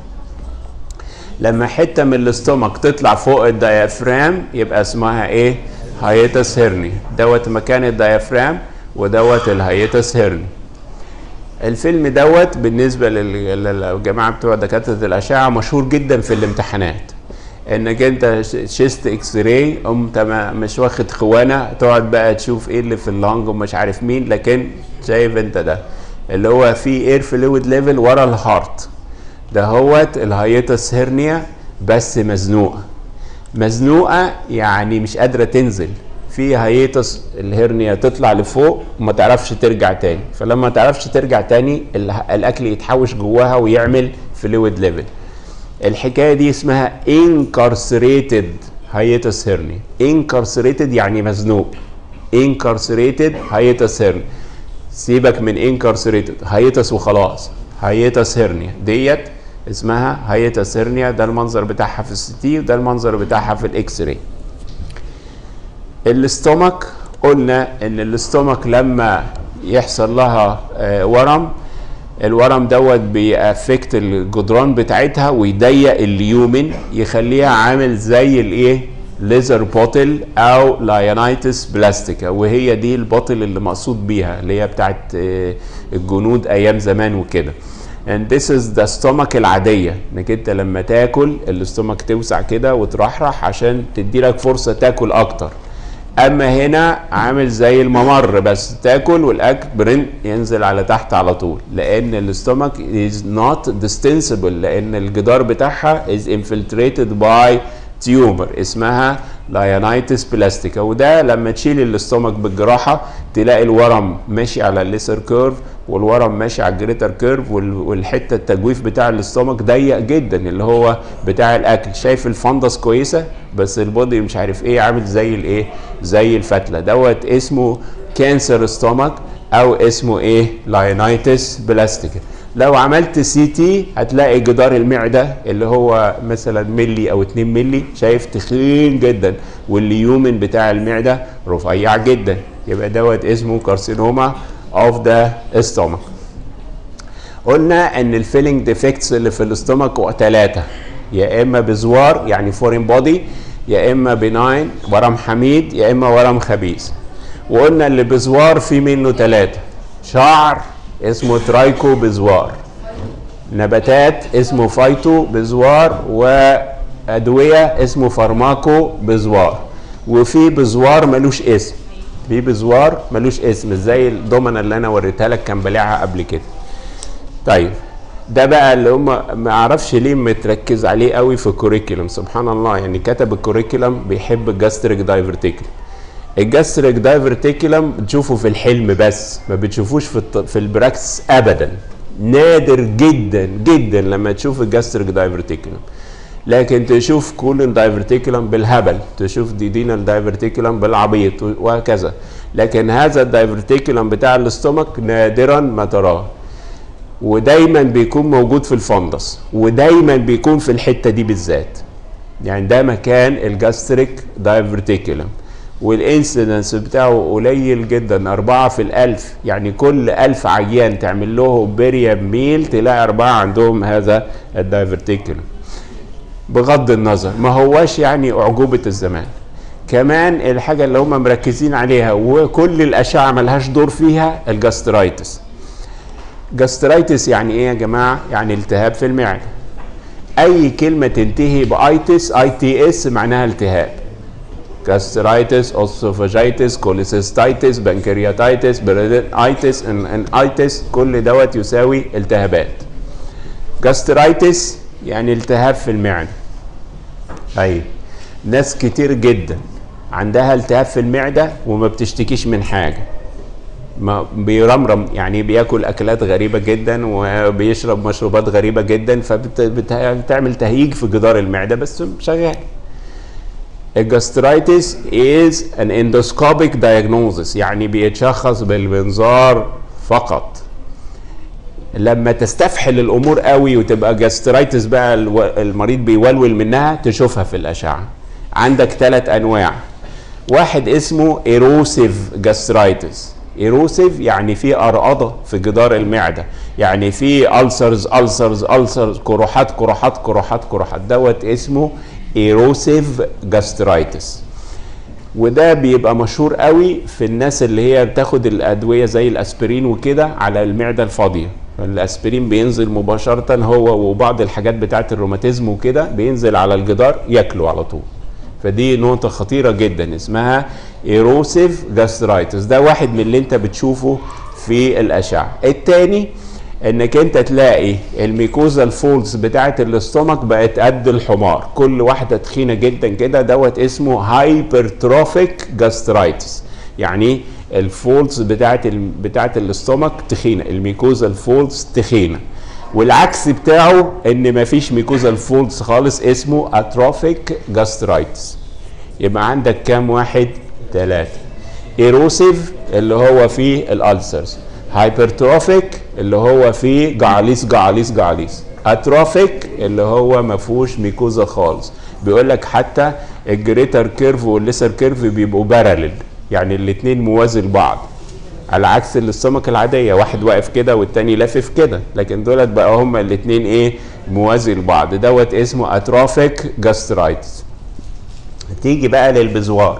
لما حته من الاستومك تطلع فوق الديافرام يبقى اسمها ايه هايتس هيرني دوت مكان الديافرام ودوت الهايتس هيرني الفيلم دوت بالنسبه لل- للجماعه بتوع دكاتره الاشعه مشهور جدا في الامتحانات انك انت ش- شيست اكس راي قمت ما- مش واخد خوانه تقعد بقى تشوف ايه اللي في اللنج ومش عارف مين لكن شايف انت ده اللي هو في اير فلويد ليفل ورا الهارت ده هوت الهايتس هيرنيا بس مزنوقه مزنوقه يعني مش قادره تنزل في هيتس الهرنيا تطلع لفوق وما تعرفش ترجع تاني فلما ما تعرفش ترجع تاني ال- الاكل يتحوش جواها ويعمل فلويد ليفل الحكايه دي اسمها انكارسريتد هيتس هيرني انكارسريتد يعني مزنوق انكارسريتد هيتس هيرني سيبك من انكارسريتد هيتس وخلاص هيتس هيرنيا ديت اسمها هيتس هيرنيا ده المنظر بتاعها في السي وده المنظر بتاعها في الاكس راي الاستومك قلنا ان الاستومك لما يحصل لها آه، ورم الورم دوت بيأفكت الجدران بتاعتها ويضيق اليومن يخليها عامل زي الايه ليزر بوتل او لايونايتس بلاستيكا وهي دي البوتل اللي مقصود بيها اللي هي بتاعت آه، الجنود ايام زمان وكده and this is the stomach العاديه انك انت لما تاكل الاستومك توسع كده وترحرح عشان تدي لك فرصه تاكل اكتر اما هنا عامل زي الممر بس تاكل والاكل برن ينزل على تحت على طول لان الاستومك is not distensible لان الجدار بتاعها is infiltrated by تيومر اسمها لايونايتس بلاستيكا وده لما تشيل الاستومك بالجراحه تلاقي الورم ماشي على الليسر كيرف والورم ماشي على الجريتر كيرف وال- والحته التجويف بتاع الاستومك ضيق جدا اللي هو بتاع الاكل شايف الفندس كويسه بس البودي مش عارف ايه عامل زي الايه زي الفتله دوت اسمه كانسر استومك او اسمه ايه لايونايتس بلاستيكا لو عملت سي تي هتلاقي جدار المعده اللي هو مثلا ملي او 2 ملي شايف تخين جدا والليومن بتاع المعده رفيع جدا يبقى دوت اسمه كارسينوما اوف ذا stomach قلنا ان الفيلينج ديفكتس اللي في الاستومك هو ثلاثه يا اما بزوار يعني فورين بودي يا اما بناين ورم حميد يا اما ورم خبيث وقلنا اللي بزوار في منه ثلاثه شعر اسمه ترايكو بزوار نباتات اسمه فايتو بزوار وادويه اسمه فارماكو بزوار وفي بزوار ملوش اسم في بزوار ملوش اسم زي الضمنه اللي انا وريتها لك كان بلعها قبل كده طيب ده بقى اللي هم ما اعرفش ليه متركز عليه قوي في الكوريكولم سبحان الله يعني كتب الكوريكولم بيحب الجاستريك دايفرتيكولم الجاستريك دايفرتيكولم بتشوفه في الحلم بس ما بتشوفوش في الط... في البراكتس ابدا نادر جدا جدا لما تشوف الجاستريك دايفرتيكولم لكن تشوف كولين دايفرتيكولم بالهبل تشوف ديدينال دايفرتيكولم بالعبيط وهكذا لكن هذا الدايفرتيكولم بتاع الاستومك نادرا ما تراه ودايما بيكون موجود في الفندس ودايما بيكون في الحته دي بالذات يعني ده مكان الجاستريك دايفرتيكولم والانسيدنس بتاعه قليل جدا أربعة في الألف يعني كل ألف عيان تعمل له بريم ميل تلاقي أربعة عندهم هذا الدايفرتيكولم بغض النظر ما هواش يعني أعجوبة الزمان كمان الحاجة اللي هم مركزين عليها وكل الأشعة ملهاش دور فيها الجاسترايتس جاسترايتس يعني ايه يا جماعة يعني التهاب في المعدة اي كلمة تنتهي بايتس اي تي اس معناها التهاب جاسترايتس اوسوفاجيتس كوليسيستايتس بنكرياتايتس بريدنايتس انايتس كل دوت يساوي التهابات جاسترايتس يعني التهاب في المعدة اي ناس كتير جدا عندها التهاب في المعدة وما بتشتكيش من حاجة ما بيرمرم يعني بياكل اكلات غريبه جدا وبيشرب مشروبات غريبه جدا فبتعمل تهيج في جدار المعده بس شغال الجاسترايتس is an endoscopic diagnosis يعني بيتشخص بالمنظار فقط لما تستفحل الامور قوي وتبقى جاسترايتس بقى المريض بيولول منها تشوفها في الاشعه عندك ثلاث انواع واحد اسمه ايروسيف جاسترايتس ايروسيف يعني في ارقضه في جدار المعده يعني في السرز السرز السرز قروحات قروحات قروحات قروحات دوت اسمه ايروسيف جاسترايتس وده بيبقى مشهور قوي في الناس اللي هي بتاخد الادويه زي الاسبرين وكده على المعده الفاضيه الاسبرين بينزل مباشره هو وبعض الحاجات بتاعه الروماتيزم وكده بينزل على الجدار ياكله على طول فدي نقطة خطيرة جدا اسمها ايروسيف جاسترايتس ده واحد من اللي انت بتشوفه في الأشعة التاني انك انت تلاقي الميكوزا الفولز بتاعت الاستومك بقت قد الحمار كل واحدة تخينة جدا كده دوت اسمه هايبرتروفيك جاسترايتس يعني الفولز بتاعت ال... بتاعت الاستومك تخينة الميكوزا الفولز تخينة والعكس بتاعه ان مفيش ميكوزال فولدز خالص اسمه اتروفيك جاسترايتس يبقى عندك كام واحد ثلاثة ايروسيف اللي هو فيه الالسرز هايبرتروفيك اللي هو فيه جعاليس جعاليس جعاليس اتروفيك اللي هو ما فيهوش ميكوزا خالص بيقول لك حتى الجريتر كيرف والليسر كيرف بيبقوا بارالل يعني الاثنين موازي لبعض على عكس السمك العاديه واحد واقف كده والتاني لافف كده لكن دولت بقى هما الاثنين ايه موازي لبعض دوت اسمه اتروفيك جاسترايتس تيجي بقى للبزوار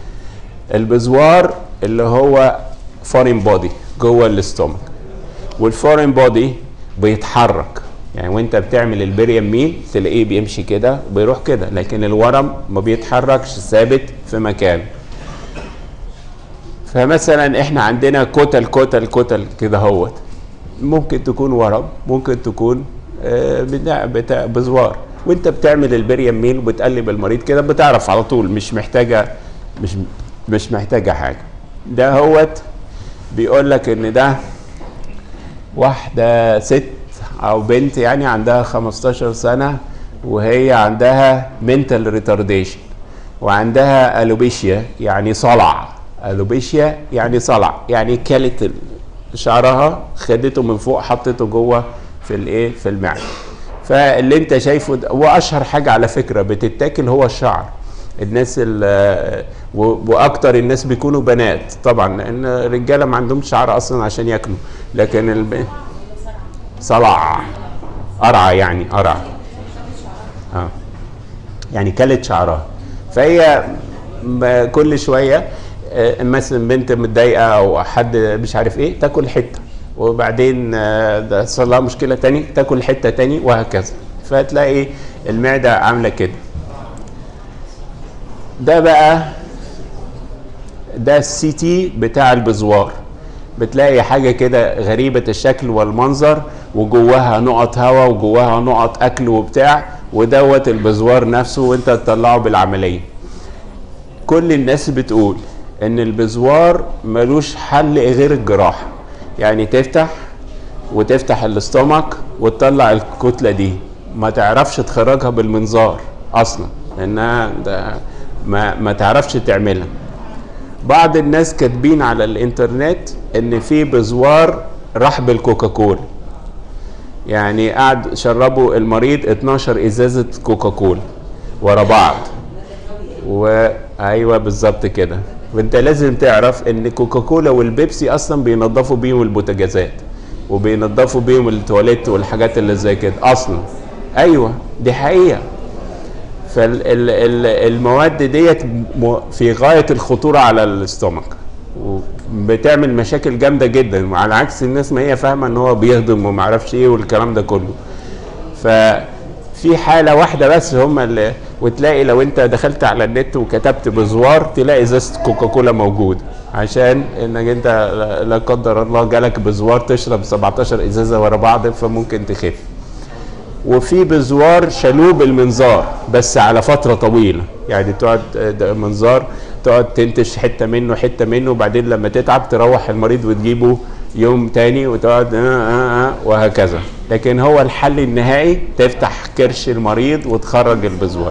البزوار اللي هو فورين بودي جوه الاستومك والفورين بودي بيتحرك يعني وانت بتعمل البريم ميل تلاقيه بيمشي كده بيروح كده لكن الورم ما بيتحركش ثابت في مكانه فمثلا احنا عندنا كتل كتل كتل كده هوت ممكن تكون ورم ممكن تكون آه بتاع بتاع بزوار وانت بتعمل البريم ميل وبتقلب المريض كده بتعرف على طول مش محتاجه مش مش محتاجه حاجه ده هوت بيقول لك ان ده واحده ست او بنت يعني عندها 15 سنه وهي عندها منتال ريتارديشن وعندها الوبيشيا يعني صلع الوبيشيا يعني صلع يعني كلت شعرها خدته من فوق حطته جوه في الايه في المعده فاللي انت شايفه ده واشهر حاجه على فكره بتتاكل هو الشعر الناس واكتر الناس بيكونوا بنات طبعا لان الرجاله ما عندهمش شعر اصلا عشان ياكلوا لكن الب... صلع قرعه يعني قرعه اه يعني كلت شعرها فهي كل شويه مثلا بنت متضايقه او حد مش عارف ايه تاكل حته وبعدين ده صار لها مشكله تاني تاكل حته تاني وهكذا فتلاقي المعده عامله كده ده بقى ده السي تي بتاع البزوار بتلاقي حاجه كده غريبه الشكل والمنظر وجواها نقط هواء وجواها نقط اكل وبتاع ودوت البزوار نفسه وانت تطلعه بالعمليه كل الناس بتقول ان البزوار ملوش حل غير الجراحه يعني تفتح وتفتح الاستومك وتطلع الكتله دي ما تعرفش تخرجها بالمنظار اصلا لانها ده ما, ما تعرفش تعملها بعض الناس كاتبين على الانترنت ان في بزوار راح بالكوكاكولا يعني قعد شربوا المريض 12 ازازه كوكاكولا ورا بعض وايوه بالظبط كده وانت لازم تعرف ان كوكاكولا والبيبسي اصلا بينضفوا بيهم البوتاجازات وبينضفوا بيهم التواليت والحاجات اللي زي كده اصلا ايوه دي حقيقه فالمواد ديت م- في غايه الخطوره على الاستومك بتعمل مشاكل جامده جدا على عكس الناس ما هي فاهمه ان هو بيهضم وما اعرفش ايه والكلام ده كله ففي حاله واحده بس هم اللي وتلاقي لو انت دخلت على النت وكتبت بزوار تلاقي ازازه كوكاكولا موجوده عشان انك انت لا- لا قدر الله جالك بزوار تشرب 17 ازازه ورا بعض فممكن تخف وفي بزوار شالوه بالمنظار بس على فتره طويله يعني تقعد ده منظار تقعد تنتش حته منه حته منه وبعدين لما تتعب تروح المريض وتجيبه يوم تاني وتقعد آه آه آه وهكذا لكن هو الحل النهائي تفتح كرش المريض وتخرج البزوار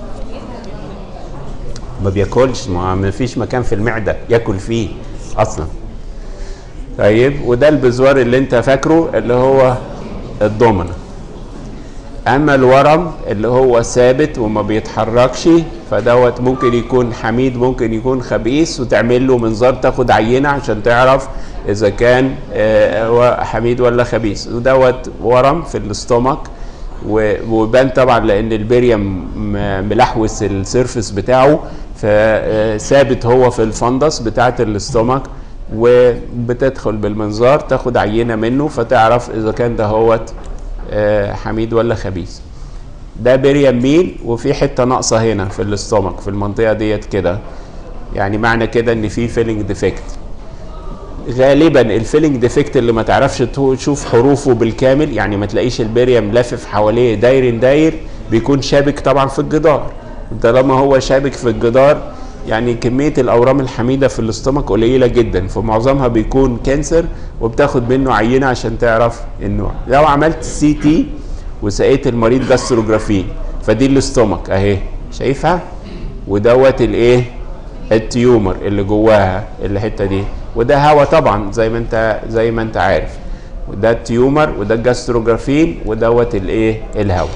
ما بياكلش ما ما فيش مكان في المعده ياكل فيه اصلا طيب وده البزوار اللي انت فاكره اللي هو الضمنه اما الورم اللي هو ثابت وما بيتحركش فدوت ممكن يكون حميد ممكن يكون خبيث وتعمل له منظار تاخد عينه عشان تعرف اذا كان آه، هو حميد ولا خبيث ودوت ورم في الاستومك و- وبان طبعا لان البريم م- ملحوس السيرفس بتاعه فثابت هو في الفندس بتاعه الاستومك وبتدخل بالمنظار تاخد عينه منه فتعرف اذا كان ده هوت آه، حميد ولا خبيث ده بريم ميل وفي حته ناقصه هنا في الاستومك في المنطقه ديت كده يعني معنى كده ان في فيلنج ديفكت غالبا الفيلنج ديفكت اللي ما تعرفش تو- تشوف حروفه بالكامل يعني ما تلاقيش البريم لافف حواليه داير داير بيكون شابك طبعا في الجدار طالما هو شابك في الجدار يعني كمية الأورام الحميدة في الاستومك قليلة جدا فمعظمها بيكون كانسر وبتاخد منه عينة عشان تعرف النوع لو عملت سي تي وسقيت المريض جاستروجرافي فدي الاستومك اهي شايفها ودوت الايه التيومر اللي جواها الحته دي وده هوا طبعا زي ما انت زي ما انت عارف وده التيومر وده الجاستروجرافين ودوت الايه الهوا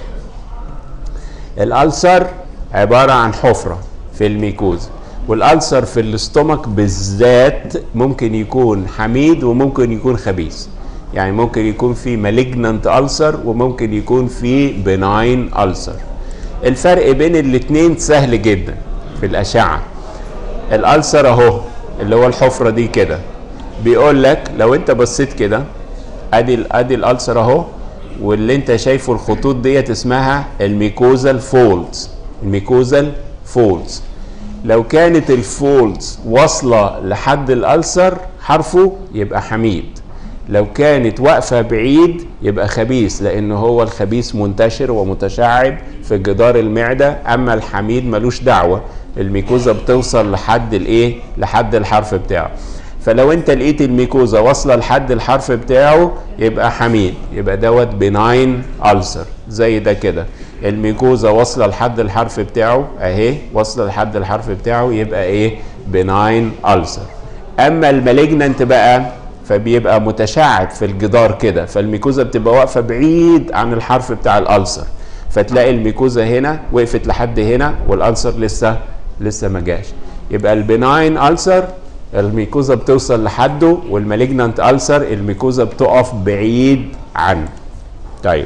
الالسر عباره عن حفره في الميكوز والالسر في الاستومك بالذات ممكن يكون حميد وممكن يكون خبيث يعني ممكن يكون في مالجنانت ألسر وممكن يكون في بناين ألسر الفرق بين الاتنين سهل جدا في الأشعة الألسر أهو اللي هو الحفرة دي كده بيقول لك لو انت بصيت كده ادي ال- ادي الألسر اهو واللي انت شايفه الخطوط ديت اسمها الميكوزال فولدز الميكوزال فولدز لو كانت الفولدز واصلة لحد الألسر حرفه يبقى حميد لو كانت واقفة بعيد يبقى خبيث لأن هو الخبيث منتشر ومتشعب في جدار المعدة أما الحميد ملوش دعوة الميكوزا بتوصل لحد الإيه؟ لحد الحرف بتاعه فلو انت لقيت الميكوزا واصله لحد الحرف بتاعه يبقى حميد يبقى دوت بناين ألسر زي ده كده الميكوزا واصله لحد الحرف بتاعه اهي واصله لحد الحرف بتاعه يبقى ايه بناين ألسر اما المالجننت بقى فبيبقى متشعب في الجدار كده فالميكوزا بتبقى واقفه بعيد عن الحرف بتاع الألسر فتلاقي الميكوزا هنا وقفت لحد هنا والألسر لسه لسه ما جاش يبقى البناين ألسر الميكوزا بتوصل لحده والمالجنانت ألسر الميكوزا بتقف بعيد عنه طيب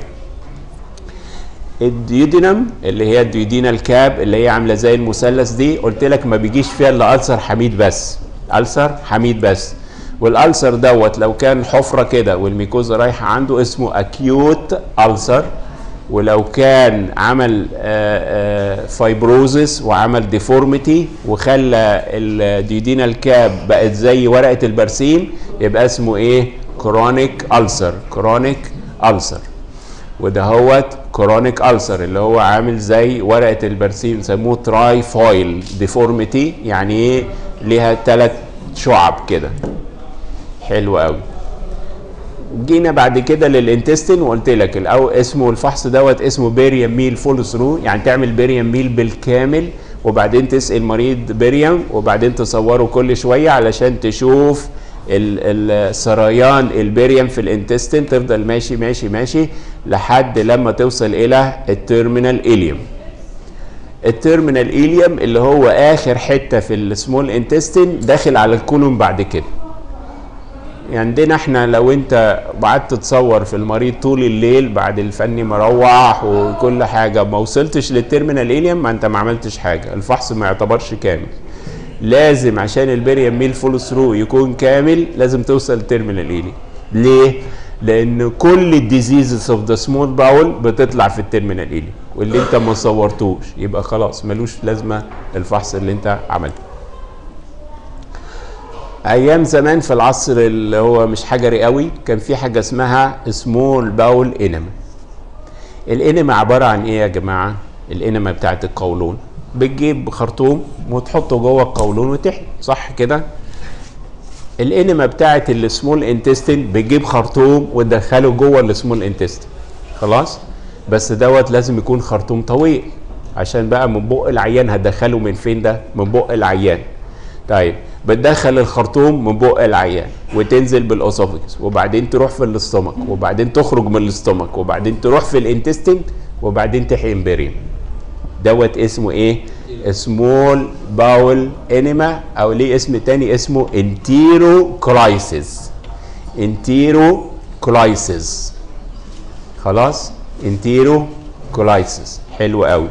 الديودينم اللي هي الديودينال كاب اللي هي عامله زي المثلث دي قلت لك ما بيجيش فيها الا ألسر حميد بس ألسر حميد بس والألسر دوت لو كان حفرة كده والميكوزا رايحة عنده اسمه أكيوت ألسر ولو كان عمل فايبروزس وعمل ديفورميتي وخلى الديودينال كاب بقت زي ورقة البرسيم يبقى اسمه ايه كرونيك ألسر كرونيك ألسر وده هو كرونيك ألسر اللي هو عامل زي ورقة البرسيم يسموه تراي فويل ديفورميتي يعني ايه ليها ثلاث شعب كده حلو قوي جينا بعد كده للانتستين وقلت لك الاول اسمه الفحص دوت اسمه بيريم ميل فول ثرو يعني تعمل بيريم ميل بالكامل وبعدين تسال مريض بيريم وبعدين تصوره كل شويه علشان تشوف ال- ال- سريان البيريم في الانتستين تفضل ماشي ماشي ماشي لحد لما توصل الى التيرمينال اليوم التيرمينال اليوم اللي هو اخر حته في السمول انتستين داخل على الكولون بعد كده عندنا احنا لو انت قعدت تصور في المريض طول الليل بعد الفني مروح وكل حاجه ما وصلتش للتيرمينال اليم ما انت ما عملتش حاجه الفحص ما يعتبرش كامل لازم عشان البريم ميل فول ثرو يكون كامل لازم توصل للتيرمينال اليم ليه لان كل الديزيزز اوف ذا سمول باول بتطلع في التيرمينال اليم واللي انت ما صورتوش يبقى خلاص ملوش لازمه الفحص اللي انت عملته ايام زمان في العصر اللي هو مش حجري قوي كان في حاجه اسمها سمول باول انما الانما عباره عن ايه يا جماعه الانما بتاعت القولون بتجيب خرطوم وتحطه جوه القولون وتحلي صح كده الانما بتاعت السمول انتستين بتجيب خرطوم وتدخله جوه السمول انتستين خلاص بس دوت لازم يكون خرطوم طويل عشان بقى من بق العيان هتدخله من فين ده من بق العيان طيب بتدخل الخرطوم من بق العيان وتنزل بالاسوفجس وبعدين تروح في الاستومك وبعدين تخرج من الاستومك وبعدين تروح في الانتستين وبعدين تحقن بريم دوت اسمه ايه سمول باول انيما او ليه اسم تاني اسمه انتيرو كرايسيس انتيرو كرايسيس خلاص انتيرو كولايسيس حلو قوي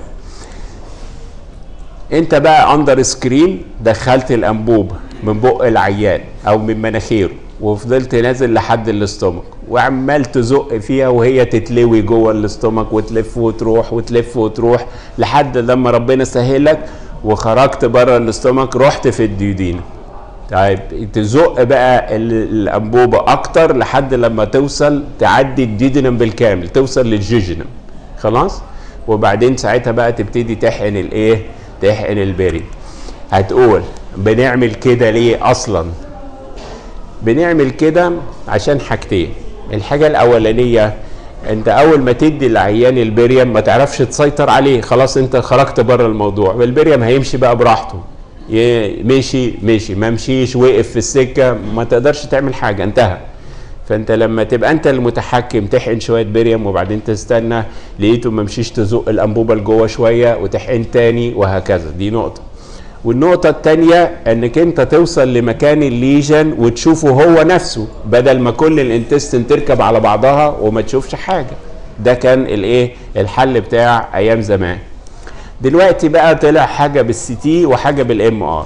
انت بقى اندر سكرين دخلت الانبوبه من بق العيان او من مناخيره وفضلت نازل لحد الاستومك وعمال تزق فيها وهي تتلوي جوه الاستومك وتلف وتروح وتلف وتروح لحد لما ربنا سهلك وخرجت بره الاستومك رحت في الديودين طيب تزق بقى ال- الانبوبه اكتر لحد لما توصل تعدي الديودينم بالكامل توصل للجيجينم خلاص وبعدين ساعتها بقى تبتدي تحقن الايه تحقن البري هتقول بنعمل كده ليه اصلا بنعمل كده عشان حاجتين الحاجه الاولانيه انت اول ما تدي العيان البريم ما تعرفش تسيطر عليه خلاص انت خرجت بره الموضوع والبريم هيمشي بقى براحته ي- مشي مشي ما مشيش وقف في السكه ما تقدرش تعمل حاجه انتهى فانت لما تبقى انت المتحكم تحقن شويه بريم وبعدين تستنى لقيته ما مشيش تزق الانبوبه لجوه شويه وتحقن تاني وهكذا دي نقطه والنقطة التانية انك انت توصل لمكان الليجن وتشوفه هو نفسه بدل ما كل الانتستين تركب على بعضها وما تشوفش حاجة ده كان الايه الحل بتاع ايام زمان دلوقتي بقى طلع حاجة بالسي تي وحاجة بالام ار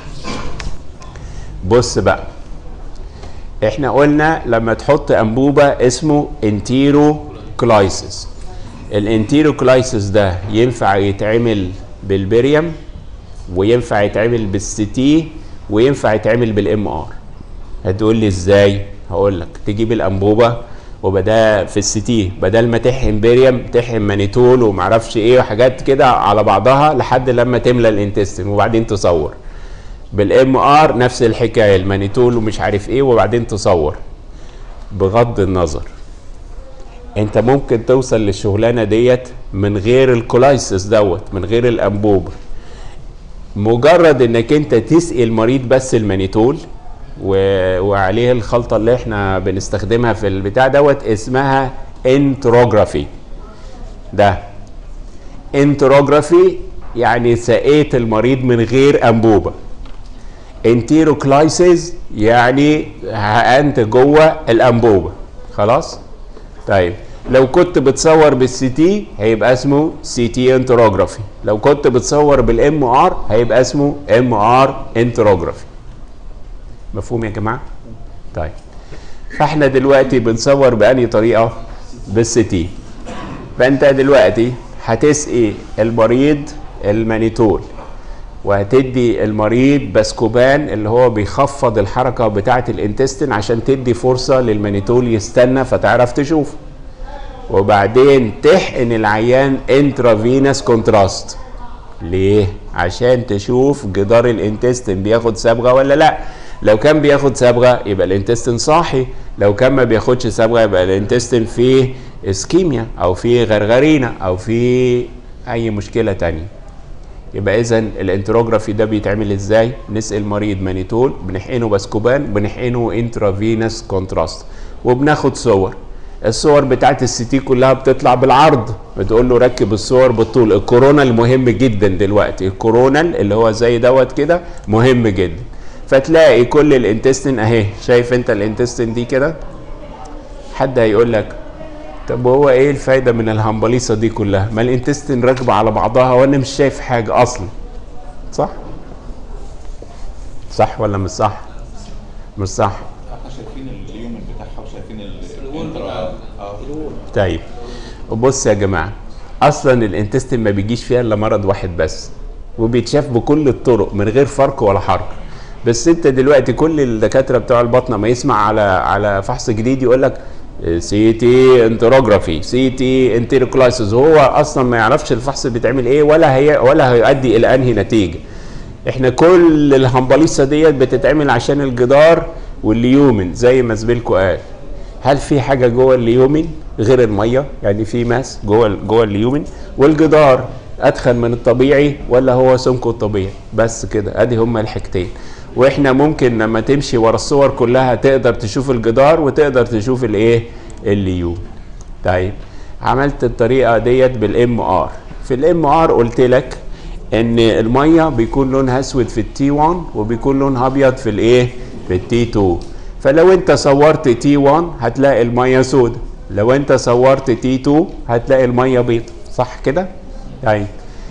بص بقى احنا قلنا لما تحط انبوبة اسمه انتيرو كلايسيس الانتيرو كلايسيس ده ينفع يتعمل بالبريم وينفع يتعمل بالسي وينفع يتعمل بالام ار هتقول لي ازاي هقول لك تجيب الانبوبه وبدا في السي بدل ما تحقن بريم تحقن مانيتول ومعرفش ايه وحاجات كده على بعضها لحد لما تملى الانتستين وبعدين تصور بالام ار نفس الحكايه المانيتول ومش عارف ايه وبعدين تصور بغض النظر انت ممكن توصل للشغلانه ديت من غير الكولايسيس دوت من غير الانبوبه مجرد انك انت تسقي المريض بس المانيتول و... وعليه الخلطه اللي احنا بنستخدمها في البتاع دوت اسمها انتروجرافي ده انتروجرافي يعني سقيت المريض من غير انبوبه انتيروكلايسيس يعني انت جوه الانبوبه خلاص طيب لو كنت بتصور بالسي تي هيبقى اسمه سي تي انتروجرافي لو كنت بتصور بالام ار هيبقى اسمه ام ار انتروجرافي مفهوم يا جماعه طيب فاحنا دلوقتي بنصور بأني طريقه بالسي تي فانت دلوقتي هتسقي المريض المانيتول وهتدي المريض باسكوبان اللي هو بيخفض الحركه بتاعه الانتستين عشان تدي فرصه للمانيتول يستنى فتعرف تشوف وبعدين تحقن العيان انترافينس كونتراست ليه عشان تشوف جدار الانتستين بياخد صبغه ولا لا لو كان بياخد صبغه يبقى الانتستين صاحي لو كان ما بياخدش صبغه يبقى الانتستين فيه اسكيميا او فيه غرغرينه او فيه اي مشكله تانية يبقى اذا الانتروجرافي ده بيتعمل ازاي نسال مريض مانيتول بنحقنه باسكوبان بنحقنه انترافينس كونتراست وبناخد صور الصور بتاعت السي تي كلها بتطلع بالعرض بتقول له ركب الصور بالطول الكورونا المهم جدا دلوقتي الكورونا اللي هو زي دوت كده مهم جدا فتلاقي كل الانتستين اهي شايف انت الانتستين دي كده حد هيقول لك طب هو ايه الفايده من الهمبليصه دي كلها ما الانتستين راكبه على بعضها وانا مش شايف حاجه اصلا صح صح ولا مش صح مش صح احنا شايفين اليوم بتاعها وشايفين ال اه طيب بص يا جماعه اصلا الانتستين ما بيجيش فيها الا مرض واحد بس وبيتشاف بكل الطرق من غير فرق ولا حرج بس انت دلوقتي كل الدكاتره بتوع البطنه ما يسمع على على فحص جديد يقول لك سي تي انتروجرافي سي تي انتيروكلايسز هو اصلا ما يعرفش الفحص بيتعمل ايه ولا هي ولا هيؤدي الى انهي نتيجه احنا كل الهمبليصه ديت بتتعمل عشان الجدار والليومن زي ما زميلكوا قال هل في حاجه جوه اليومن غير الميه يعني في ماس جوه جوه اليومن والجدار ادخن من الطبيعي ولا هو سمكه الطبيعي بس كده ادي هما الحاجتين واحنا ممكن لما تمشي ورا الصور كلها تقدر تشوف الجدار وتقدر تشوف الايه اليوم طيب عملت الطريقه ديت بالام ار في الام ار قلت لك ان الميه بيكون لونها اسود في التي 1 وبيكون لونها ابيض في الايه في التي 2 فلو انت صورت تي 1 هتلاقي الميه سودة لو انت صورت تي 2 هتلاقي الميه بيض صح كده طيب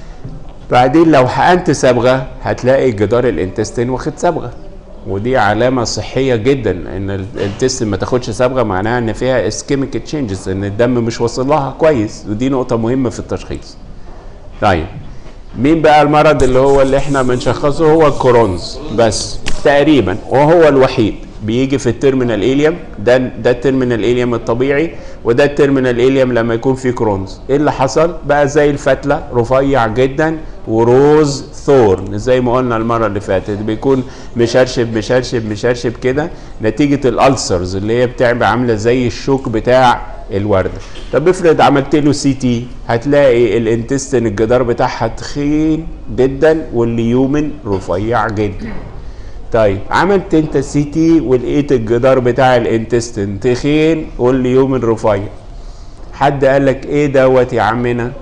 بعدين لو حقنت صبغه هتلاقي جدار الانتستين واخد صبغه ودي علامة صحية جدا ان الانتستين ما تاخدش صبغة معناها ان فيها اسكيميك تشينجز ان الدم مش واصل لها كويس ودي نقطة مهمة في التشخيص. طيب مين بقى المرض اللي هو اللي احنا بنشخصه هو الكورونز بس تقريبا وهو الوحيد بيجي في التيرمينال ايليوم ده ده التيرمينال ايليوم الطبيعي وده التيرمينال ايليوم لما يكون فيه كرونز ايه اللي حصل بقى زي الفتله رفيع جدا وروز ثورن زي ما قلنا المره اللي فاتت بيكون مشرشب مشرشب مشرشب كده نتيجه الالسرز اللي هي بتعمل عامله زي الشوك بتاع الورده طب افرض عملت له سي تي هتلاقي الانتستين الجدار بتاعها تخين جدا والليومن رفيع جدا طيب عملت انت سي تي ولقيت الجدار بتاع الانتستين تخين والليومن رفيع حد قال لك ايه دوت يا عمنا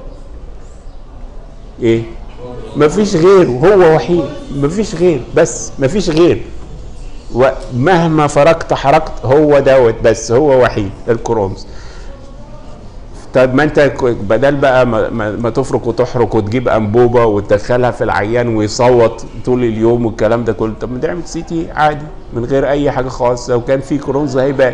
ايه مفيش غيره هو وحيد مفيش غير بس مفيش غير ومهما فرقت حركت هو دوت بس هو وحيد الكرونز طب ما انت بدل بقى ما, ما, ما تفرك وتحرك وتجيب انبوبه وتدخلها في العيان ويصوت طول اليوم والكلام ده كله طب ما تعمل سي تي عادي من غير اي حاجه خالص لو كان في كرونز هيبان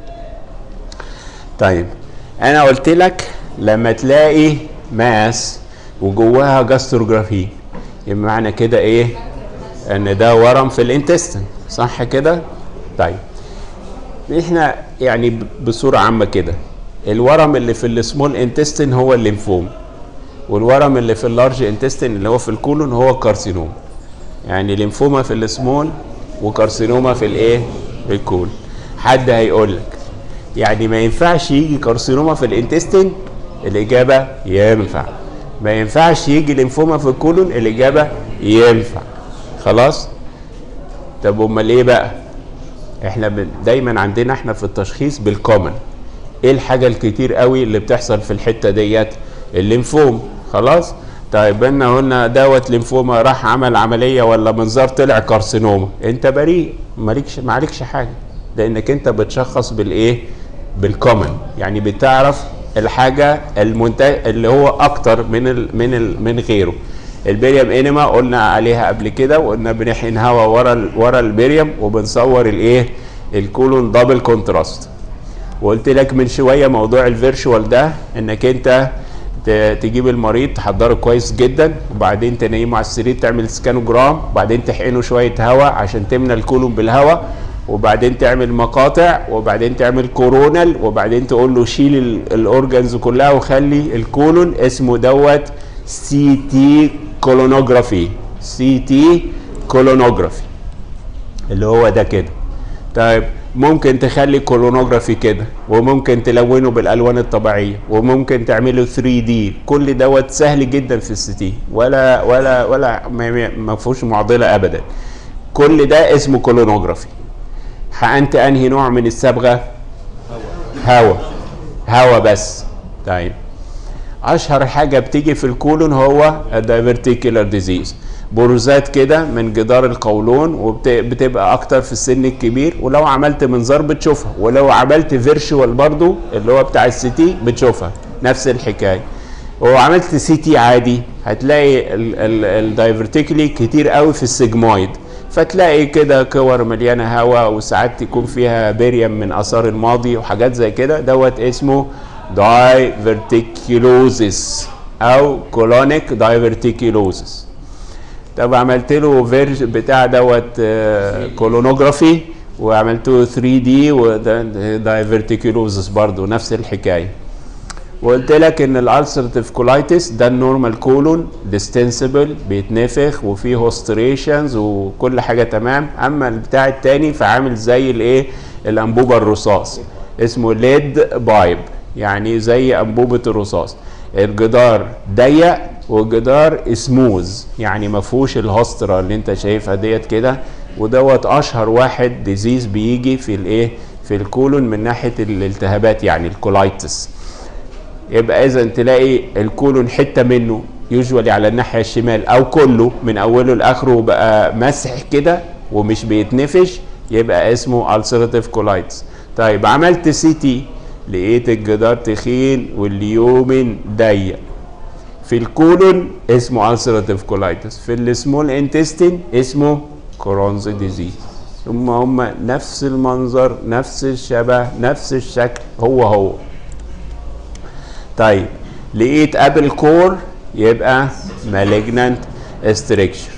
طيب انا قلت لك لما تلاقي ماس وجواها جاستروجرافي يبقى معنى كده ايه ان ده ورم في الانتستين صح كده طيب احنا يعني بصوره عامه كده الورم اللي في السمول انتستين هو الليمفوم والورم اللي في اللارج انتستين اللي هو في الكولون هو الكارسينوم يعني ليمفوما في السمول وكارسينوما في الايه في الكول حد هيقول لك يعني ما ينفعش يجي كارسينوما في الانتستين الاجابه ينفع ما ينفعش يجي ليمفوما في الكولون الاجابه ينفع خلاص طب امال ايه بقى احنا دايما عندنا احنا في التشخيص بالكومن ايه الحاجه الكتير قوي اللي بتحصل في الحته ديت الليمفوم خلاص طيب احنا قلنا دوت ليمفوما راح عمل عمليه ولا منظار طلع كارسينوما انت بريء مالكش معلكش حاجه لانك انت بتشخص بالايه بالكومن يعني بتعرف الحاجه المنتج اللي هو اكتر من ال من ال من غيره البريم انيما قلنا عليها قبل كده وقلنا بنحقن هوا ورا ال ورا البريم وبنصور الايه الكولون دبل كونتراست وقلت لك من شويه موضوع الفيرشوال ده انك انت ت- تجيب المريض تحضره كويس جدا وبعدين تنيمه على السرير تعمل سكانوجرام وبعدين تحقنه شويه هواء عشان تملى الكولون بالهواء وبعدين تعمل مقاطع وبعدين تعمل كورونال وبعدين تقول له شيل ال- الاورجنز كلها وخلي الكولون اسمه دوت سي تي كولونوجرافي سي تي كولونوجرافي اللي هو ده كده طيب ممكن تخلي كولونوجرافي كده وممكن تلونه بالالوان الطبيعيه وممكن تعمله 3 دي كل دوت سهل جدا في السي ولا ولا ولا ما- ما ما فيهوش معضله ابدا كل ده اسمه كولونوجرافي انت انهي نوع من الصبغه هوا هوا بس طيب اشهر حاجه بتيجي في الكولون هو الدايفرتيكولار ديزيز بروزات كده من جدار القولون وبتبقى اكتر في السن الكبير ولو عملت منظار بتشوفها ولو عملت فيرشوال برضو اللي هو بتاع السي تي بتشوفها نفس الحكايه وعملت سي تي عادي هتلاقي الدايفرتيكلي كتير قوي في السيجمويد فتلاقي كده كور مليانه هواء وساعات تكون فيها بيريم من اثار الماضي وحاجات زي كده دوت اسمه diverticulosis او colonic diverticulosis طب عملت له فيرج بتاع دوت كولونوجرافي وعملت له 3 دي ودايفرتيكولوزس برضو نفس الحكايه وقلت لك ان الالسرتيف كولايتس ده النورمال كولون ديستنسبل بيتنفخ وفيه هوستريشنز وكل حاجه تمام اما البتاع التاني فعامل زي الايه الانبوبه الرصاص اسمه ليد بايب يعني زي انبوبه الرصاص الجدار ضيق والجدار سموز يعني ما فيهوش الهوسترا اللي انت شايفها ديت كده ودوت اشهر واحد ديزيز بيجي في الايه في الكولون من ناحيه الالتهابات يعني الكولايتس يبقى اذا تلاقي الكولون حته منه يوجوالي على الناحيه الشمال او كله من اوله لاخره بقى مسح كده ومش بيتنفش يبقى اسمه ulcerative colitis طيب عملت سي تي لقيت الجدار تخين واليومن ضيق في الكولون اسمه ulcerative colitis في السمول انتستين اسمه كرونز ديزيز ثم هم نفس المنظر نفس الشبه نفس الشكل هو هو طيب لقيت ابل كور يبقى malignant structure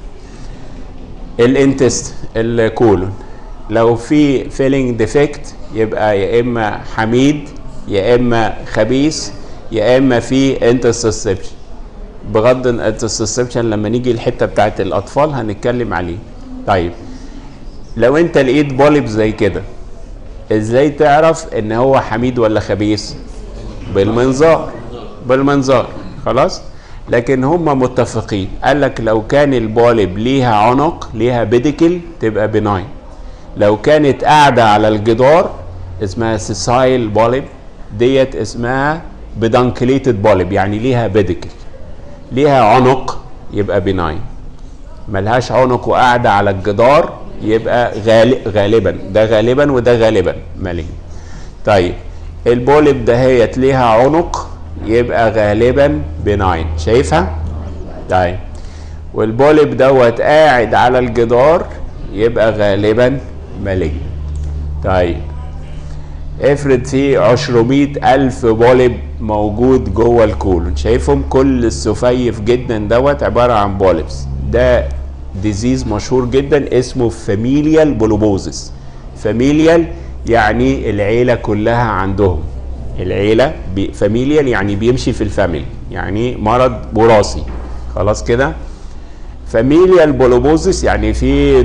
الانتست الكولون لو في فيلينج ديفكت يبقى يا اما حميد يا اما خبيث يا اما في انترسبشن بغض الانترسبشن لما نيجي الحته بتاعت الاطفال هنتكلم عليه طيب لو انت لقيت بوليب زي كده ازاي تعرف ان هو حميد ولا خبيث بالمنظار بالمنظار خلاص لكن هم متفقين قال لك لو كان البولب ليها عنق ليها بيديكل تبقى بناين لو كانت قاعده على الجدار اسمها سيسايل بولب ديت اسمها بدانكليتد بولب يعني ليها بيديكل ليها عنق يبقى بناين ملهاش عنق وقاعده على الجدار يبقى غالب غالبا ده غالبا وده غالبا مالين طيب البولب دهيت ليها عنق يبقى غالبا بناين شايفها طيب والبولب دوت قاعد على الجدار يبقى غالبا مالي طيب افرض في 200 ألف بولب موجود جوه الكولون شايفهم كل السفيف جدا دوت عبارة عن بولبس ده ديزيز مشهور جدا اسمه فاميليال بولوبوزس فاميليال يعني العيلة كلها عندهم العيلة فاميليال يعني بيمشي في الفاميلي يعني مرض وراثي خلاص كده فاميليال بولوبوزس يعني في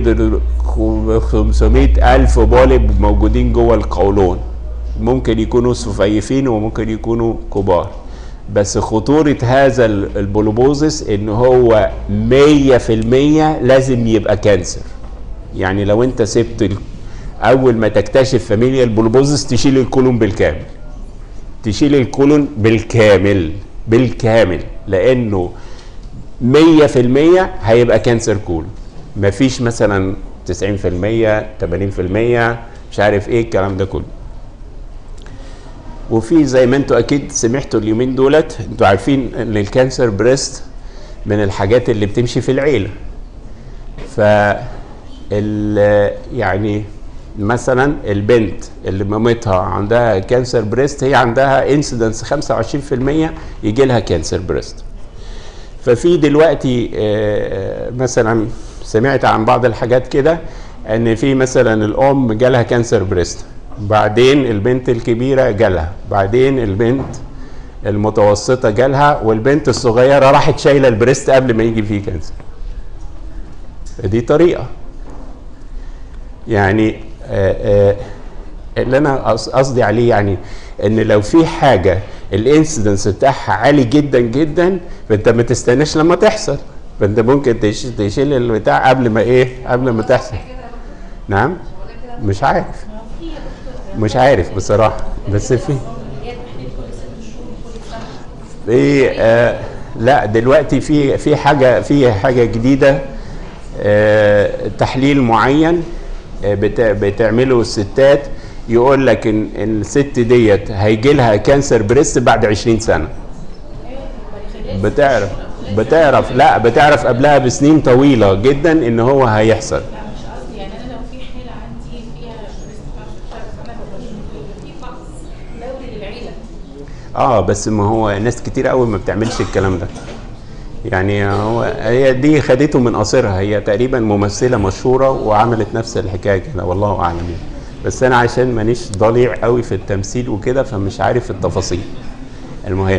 500 ألف بولب موجودين جوه القولون ممكن يكونوا سفيفين وممكن يكونوا كبار بس خطورة هذا البولوبوزس ان هو 100% لازم يبقى كانسر يعني لو انت سبت اول ما تكتشف فاميليا البولوبوزس تشيل الكولون بالكامل تشيل الكولون بالكامل بالكامل لانه 100% هيبقى كانسر كولون مفيش مثلا 90% 80% مش عارف ايه الكلام ده كله وفي زي ما انتوا اكيد سمعتوا اليومين دولت انتوا عارفين ان الكانسر بريست من الحاجات اللي بتمشي في العيله ف يعني مثلا البنت اللي مامتها عندها كانسر بريست هي عندها انسيدنس 25% يجي لها كانسر بريست ففي دلوقتي آه، مثلا سمعت عن بعض الحاجات كده ان في مثلا الام جالها كانسر بريست بعدين البنت الكبيره جالها بعدين البنت المتوسطه جالها والبنت الصغيره راحت شايله البريست قبل ما يجي فيه كانسر دي طريقه يعني آه، آه، اللي انا قص- قصدي عليه يعني ان لو في حاجه الانسيدنس بتاعها عالي جدا جدا فانت ما تستناش لما تحصل فانت ممكن تش- تشيل البتاع قبل ما ايه قبل ما تحصل نعم مش عارف مش عارف بصراحه بس في في آه لا دلوقتي في في حاجه في حاجه جديده آه تحليل معين آه بت- بتعمله الستات يقول لك ان إن الست ديت هيجي لها كانسر بريست بعد 20 سنه بتعرف بتعرف لا بتعرف قبلها بسنين طويله جدا ان هو هيحصل لا مش قصدي يعني انا لو في حاله عندي فيها بريست كانسر انا بقول في فحص دوري للعيله اه بس ما هو ناس كتير قوي ما بتعملش الكلام ده يعني هو هي دي خدته من قصرها هي تقريبا ممثله مشهوره وعملت نفس الحكايه كده والله اعلم يعني بس انا عشان مانيش ضليع قوي في التمثيل وكده فمش عارف التفاصيل المهم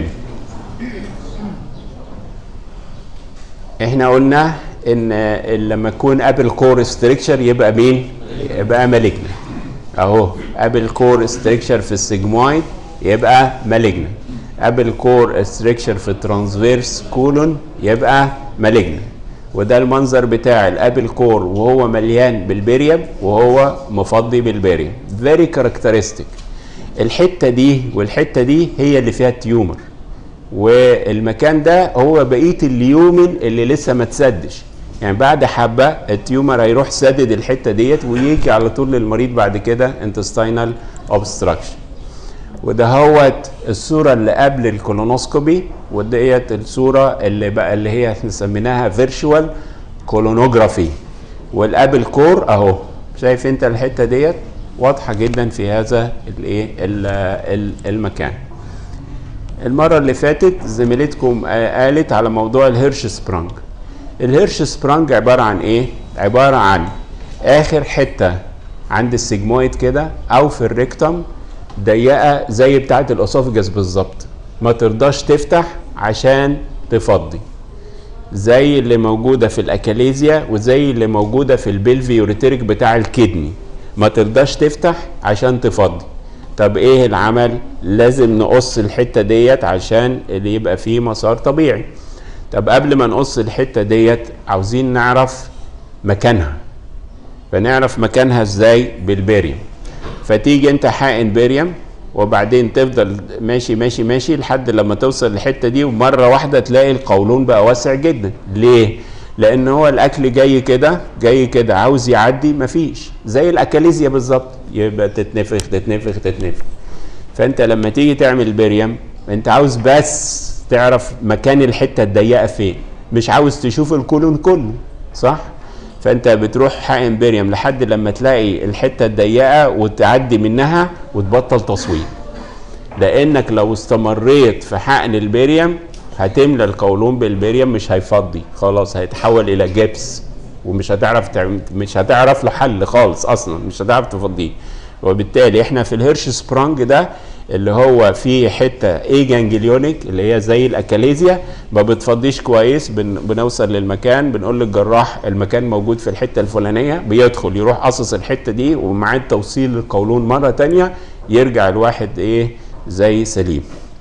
احنا قلنا ان لما يكون ابل كور ستريكشر يبقى مين يبقى مالجنا اهو ابل كور ستريكشر في السيجمويد يبقى مالجنا ابل كور ستريكشر في الترانسفيرس كولون يبقى مالجنا وده المنظر بتاع الابل كور وهو مليان بالبيريم وهو مفضي بالبيريم فيري كاركترستيك الحته دي والحته دي هي اللي فيها التيومر والمكان ده هو بقيه اليومن اللي لسه ما تسدش يعني بعد حبه التيومر هيروح سدد الحته ديت ويجي على طول للمريض بعد كده انتستينال اوبستراكشن وده هوت الصوره اللي قبل الكولونوسكوبي وديت الصوره اللي بقى اللي هي احنا سميناها فيرتشوال كولونوجرافي والابل كور اهو شايف انت الحته ديت واضحه جدا في هذا الايه ال- ال- المكان المرة اللي فاتت زميلتكم آه، قالت على موضوع الهيرش سبرانج الهيرش سبرانج عبارة عن ايه؟ عبارة عن اخر حتة عند السيجمويد كده او في الريكتم ضيقة زي بتاعة الاسوفجس بالظبط ما ترضاش تفتح عشان تفضي زي اللي موجودة في الأكاليزيا وزي اللي موجودة في البلفيوريتريك بتاع الكدني ما ترضاش تفتح عشان تفضي طب ايه العمل لازم نقص الحتة ديت عشان اللي يبقى فيه مسار طبيعي طب قبل ما نقص الحتة ديت عاوزين نعرف مكانها فنعرف مكانها ازاي بالبيريم فتيجي انت حائن بيريم وبعدين تفضل ماشي ماشي ماشي لحد لما توصل للحته دي ومره واحده تلاقي القولون بقى واسع جدا ليه لان هو الاكل جاي كده جاي كده عاوز يعدي مفيش زي الاكاليزيا بالظبط يبقى تتنفخ تتنفخ تتنفخ فانت لما تيجي تعمل بريم انت عاوز بس تعرف مكان الحته الضيقه فين مش عاوز تشوف الكولون كله صح فانت بتروح حقن بريم لحد لما تلاقي الحته الضيقه وتعدي منها وتبطل تصوير لانك لو استمريت في حقن البريم هتملى القولون بالبريم مش هيفضي خلاص هيتحول الى جبس ومش هتعرف تعمل مش هتعرف له حل خالص اصلا مش هتعرف تفضيه وبالتالي احنا في الهيرش سبرانج ده اللي هو فيه حته اي جانجليونيك اللي هي زي الاكاليزيا ما بتفضيش كويس بن بنوصل للمكان بنقول للجراح المكان موجود في الحته الفلانيه بيدخل يروح قصص الحته دي ومع توصيل القولون مره تانية يرجع الواحد ايه زي سليم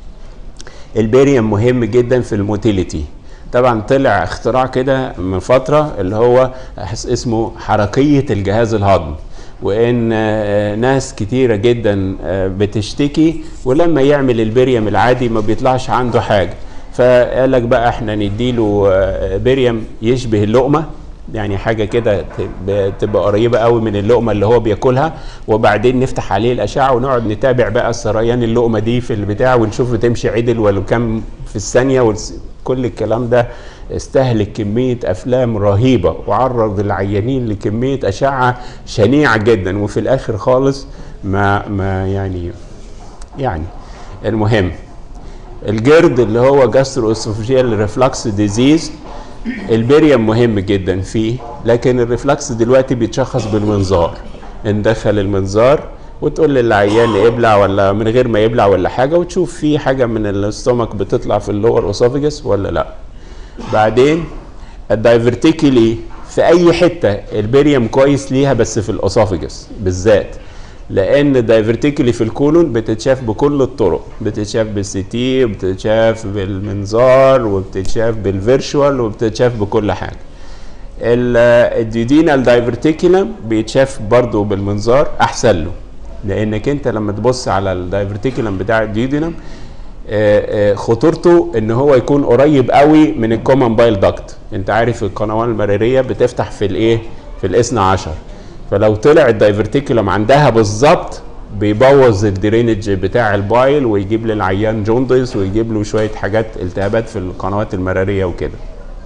البيريم مهم جدا في الموتيليتي طبعا طلع اختراع كده من فتره اللي هو اسمه حركيه الجهاز الهضمي وان آه، ناس كتيره جدا آه، بتشتكي ولما يعمل البريم العادي ما بيطلعش عنده حاجه فقال لك بقى احنا نديله آه، بريم يشبه اللقمه يعني حاجه كده تبقى- تبقى قريبه قوي من اللقمه اللي هو بياكلها وبعدين نفتح عليه الاشعه ونقعد نتابع بقى سريان اللقمه دي في البتاع ونشوف تمشي عدل ولا كام في الثانيه والس- كل الكلام ده استهلك كميه افلام رهيبه وعرض العيانين لكميه اشعه شنيعه جدا وفي الاخر خالص ما ما يعني يعني المهم الجرد اللي هو جاسترو اسوفجيال ريفلكس ديزيز البريم مهم جدا فيه لكن الريفلكس دلوقتي بيتشخص بالمنظار ندخل المنظار وتقول للعيان يبلع ولا من غير ما يبلع ولا حاجه وتشوف في حاجه من الاستومك بتطلع في اللور اسوفجس ولا لا بعدين الدايفرتيكلي في اي حته البريم كويس ليها بس في الاسوفجس بالذات لان الدايفرتيكلي في الكولون بتتشاف بكل الطرق بتتشاف بالسي تي وبتتشاف بالمنظار وبتتشاف بالفيرشوال وبتتشاف بكل حاجه الديودينال دايفرتيكولم بيتشاف برضو بالمنظار احسن له لانك انت لما تبص على الدايفرتيكولم بتاع الديودينم آه، آه، خطورته ان هو يكون قريب قوي من الكومن بايل داكت انت عارف القنوات المراريه بتفتح في الايه في الاثنى عشر فلو طلع الدايفرتيكولم عندها بالظبط بيبوظ الدرينج بتاع البايل ويجيب للعيان جوندس ويجيب له شويه حاجات التهابات في القنوات المراريه وكده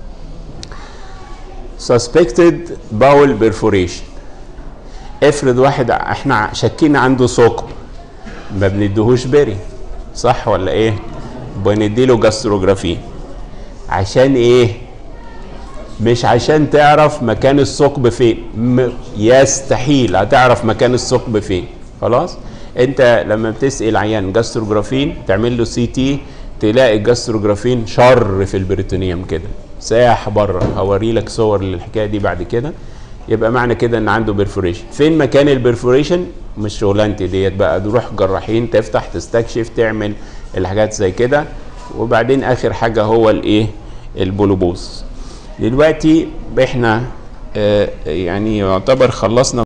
suspected bowel perforation افرض واحد احنا شاكين عنده ثقب ما بنديهوش بري صح ولا ايه بنديله جاستروجرافي عشان ايه مش عشان تعرف مكان الثقب فين م... يستحيل هتعرف مكان الثقب فين خلاص انت لما بتسال عيان جاستروجرافين تعمل له سي تي تلاقي الجاستروجرافين شر في البريتونيوم كده ساح بره هوري لك صور للحكايه دي بعد كده يبقى معنى كده ان عنده بيرفوريشن فين مكان البرفوريشن مش شغلانتي ديت بقى تروح جراحين تفتح تستكشف تعمل الحاجات زي كده وبعدين اخر حاجه هو الايه البولوبوس دلوقتي احنا آه يعني يعتبر خلصنا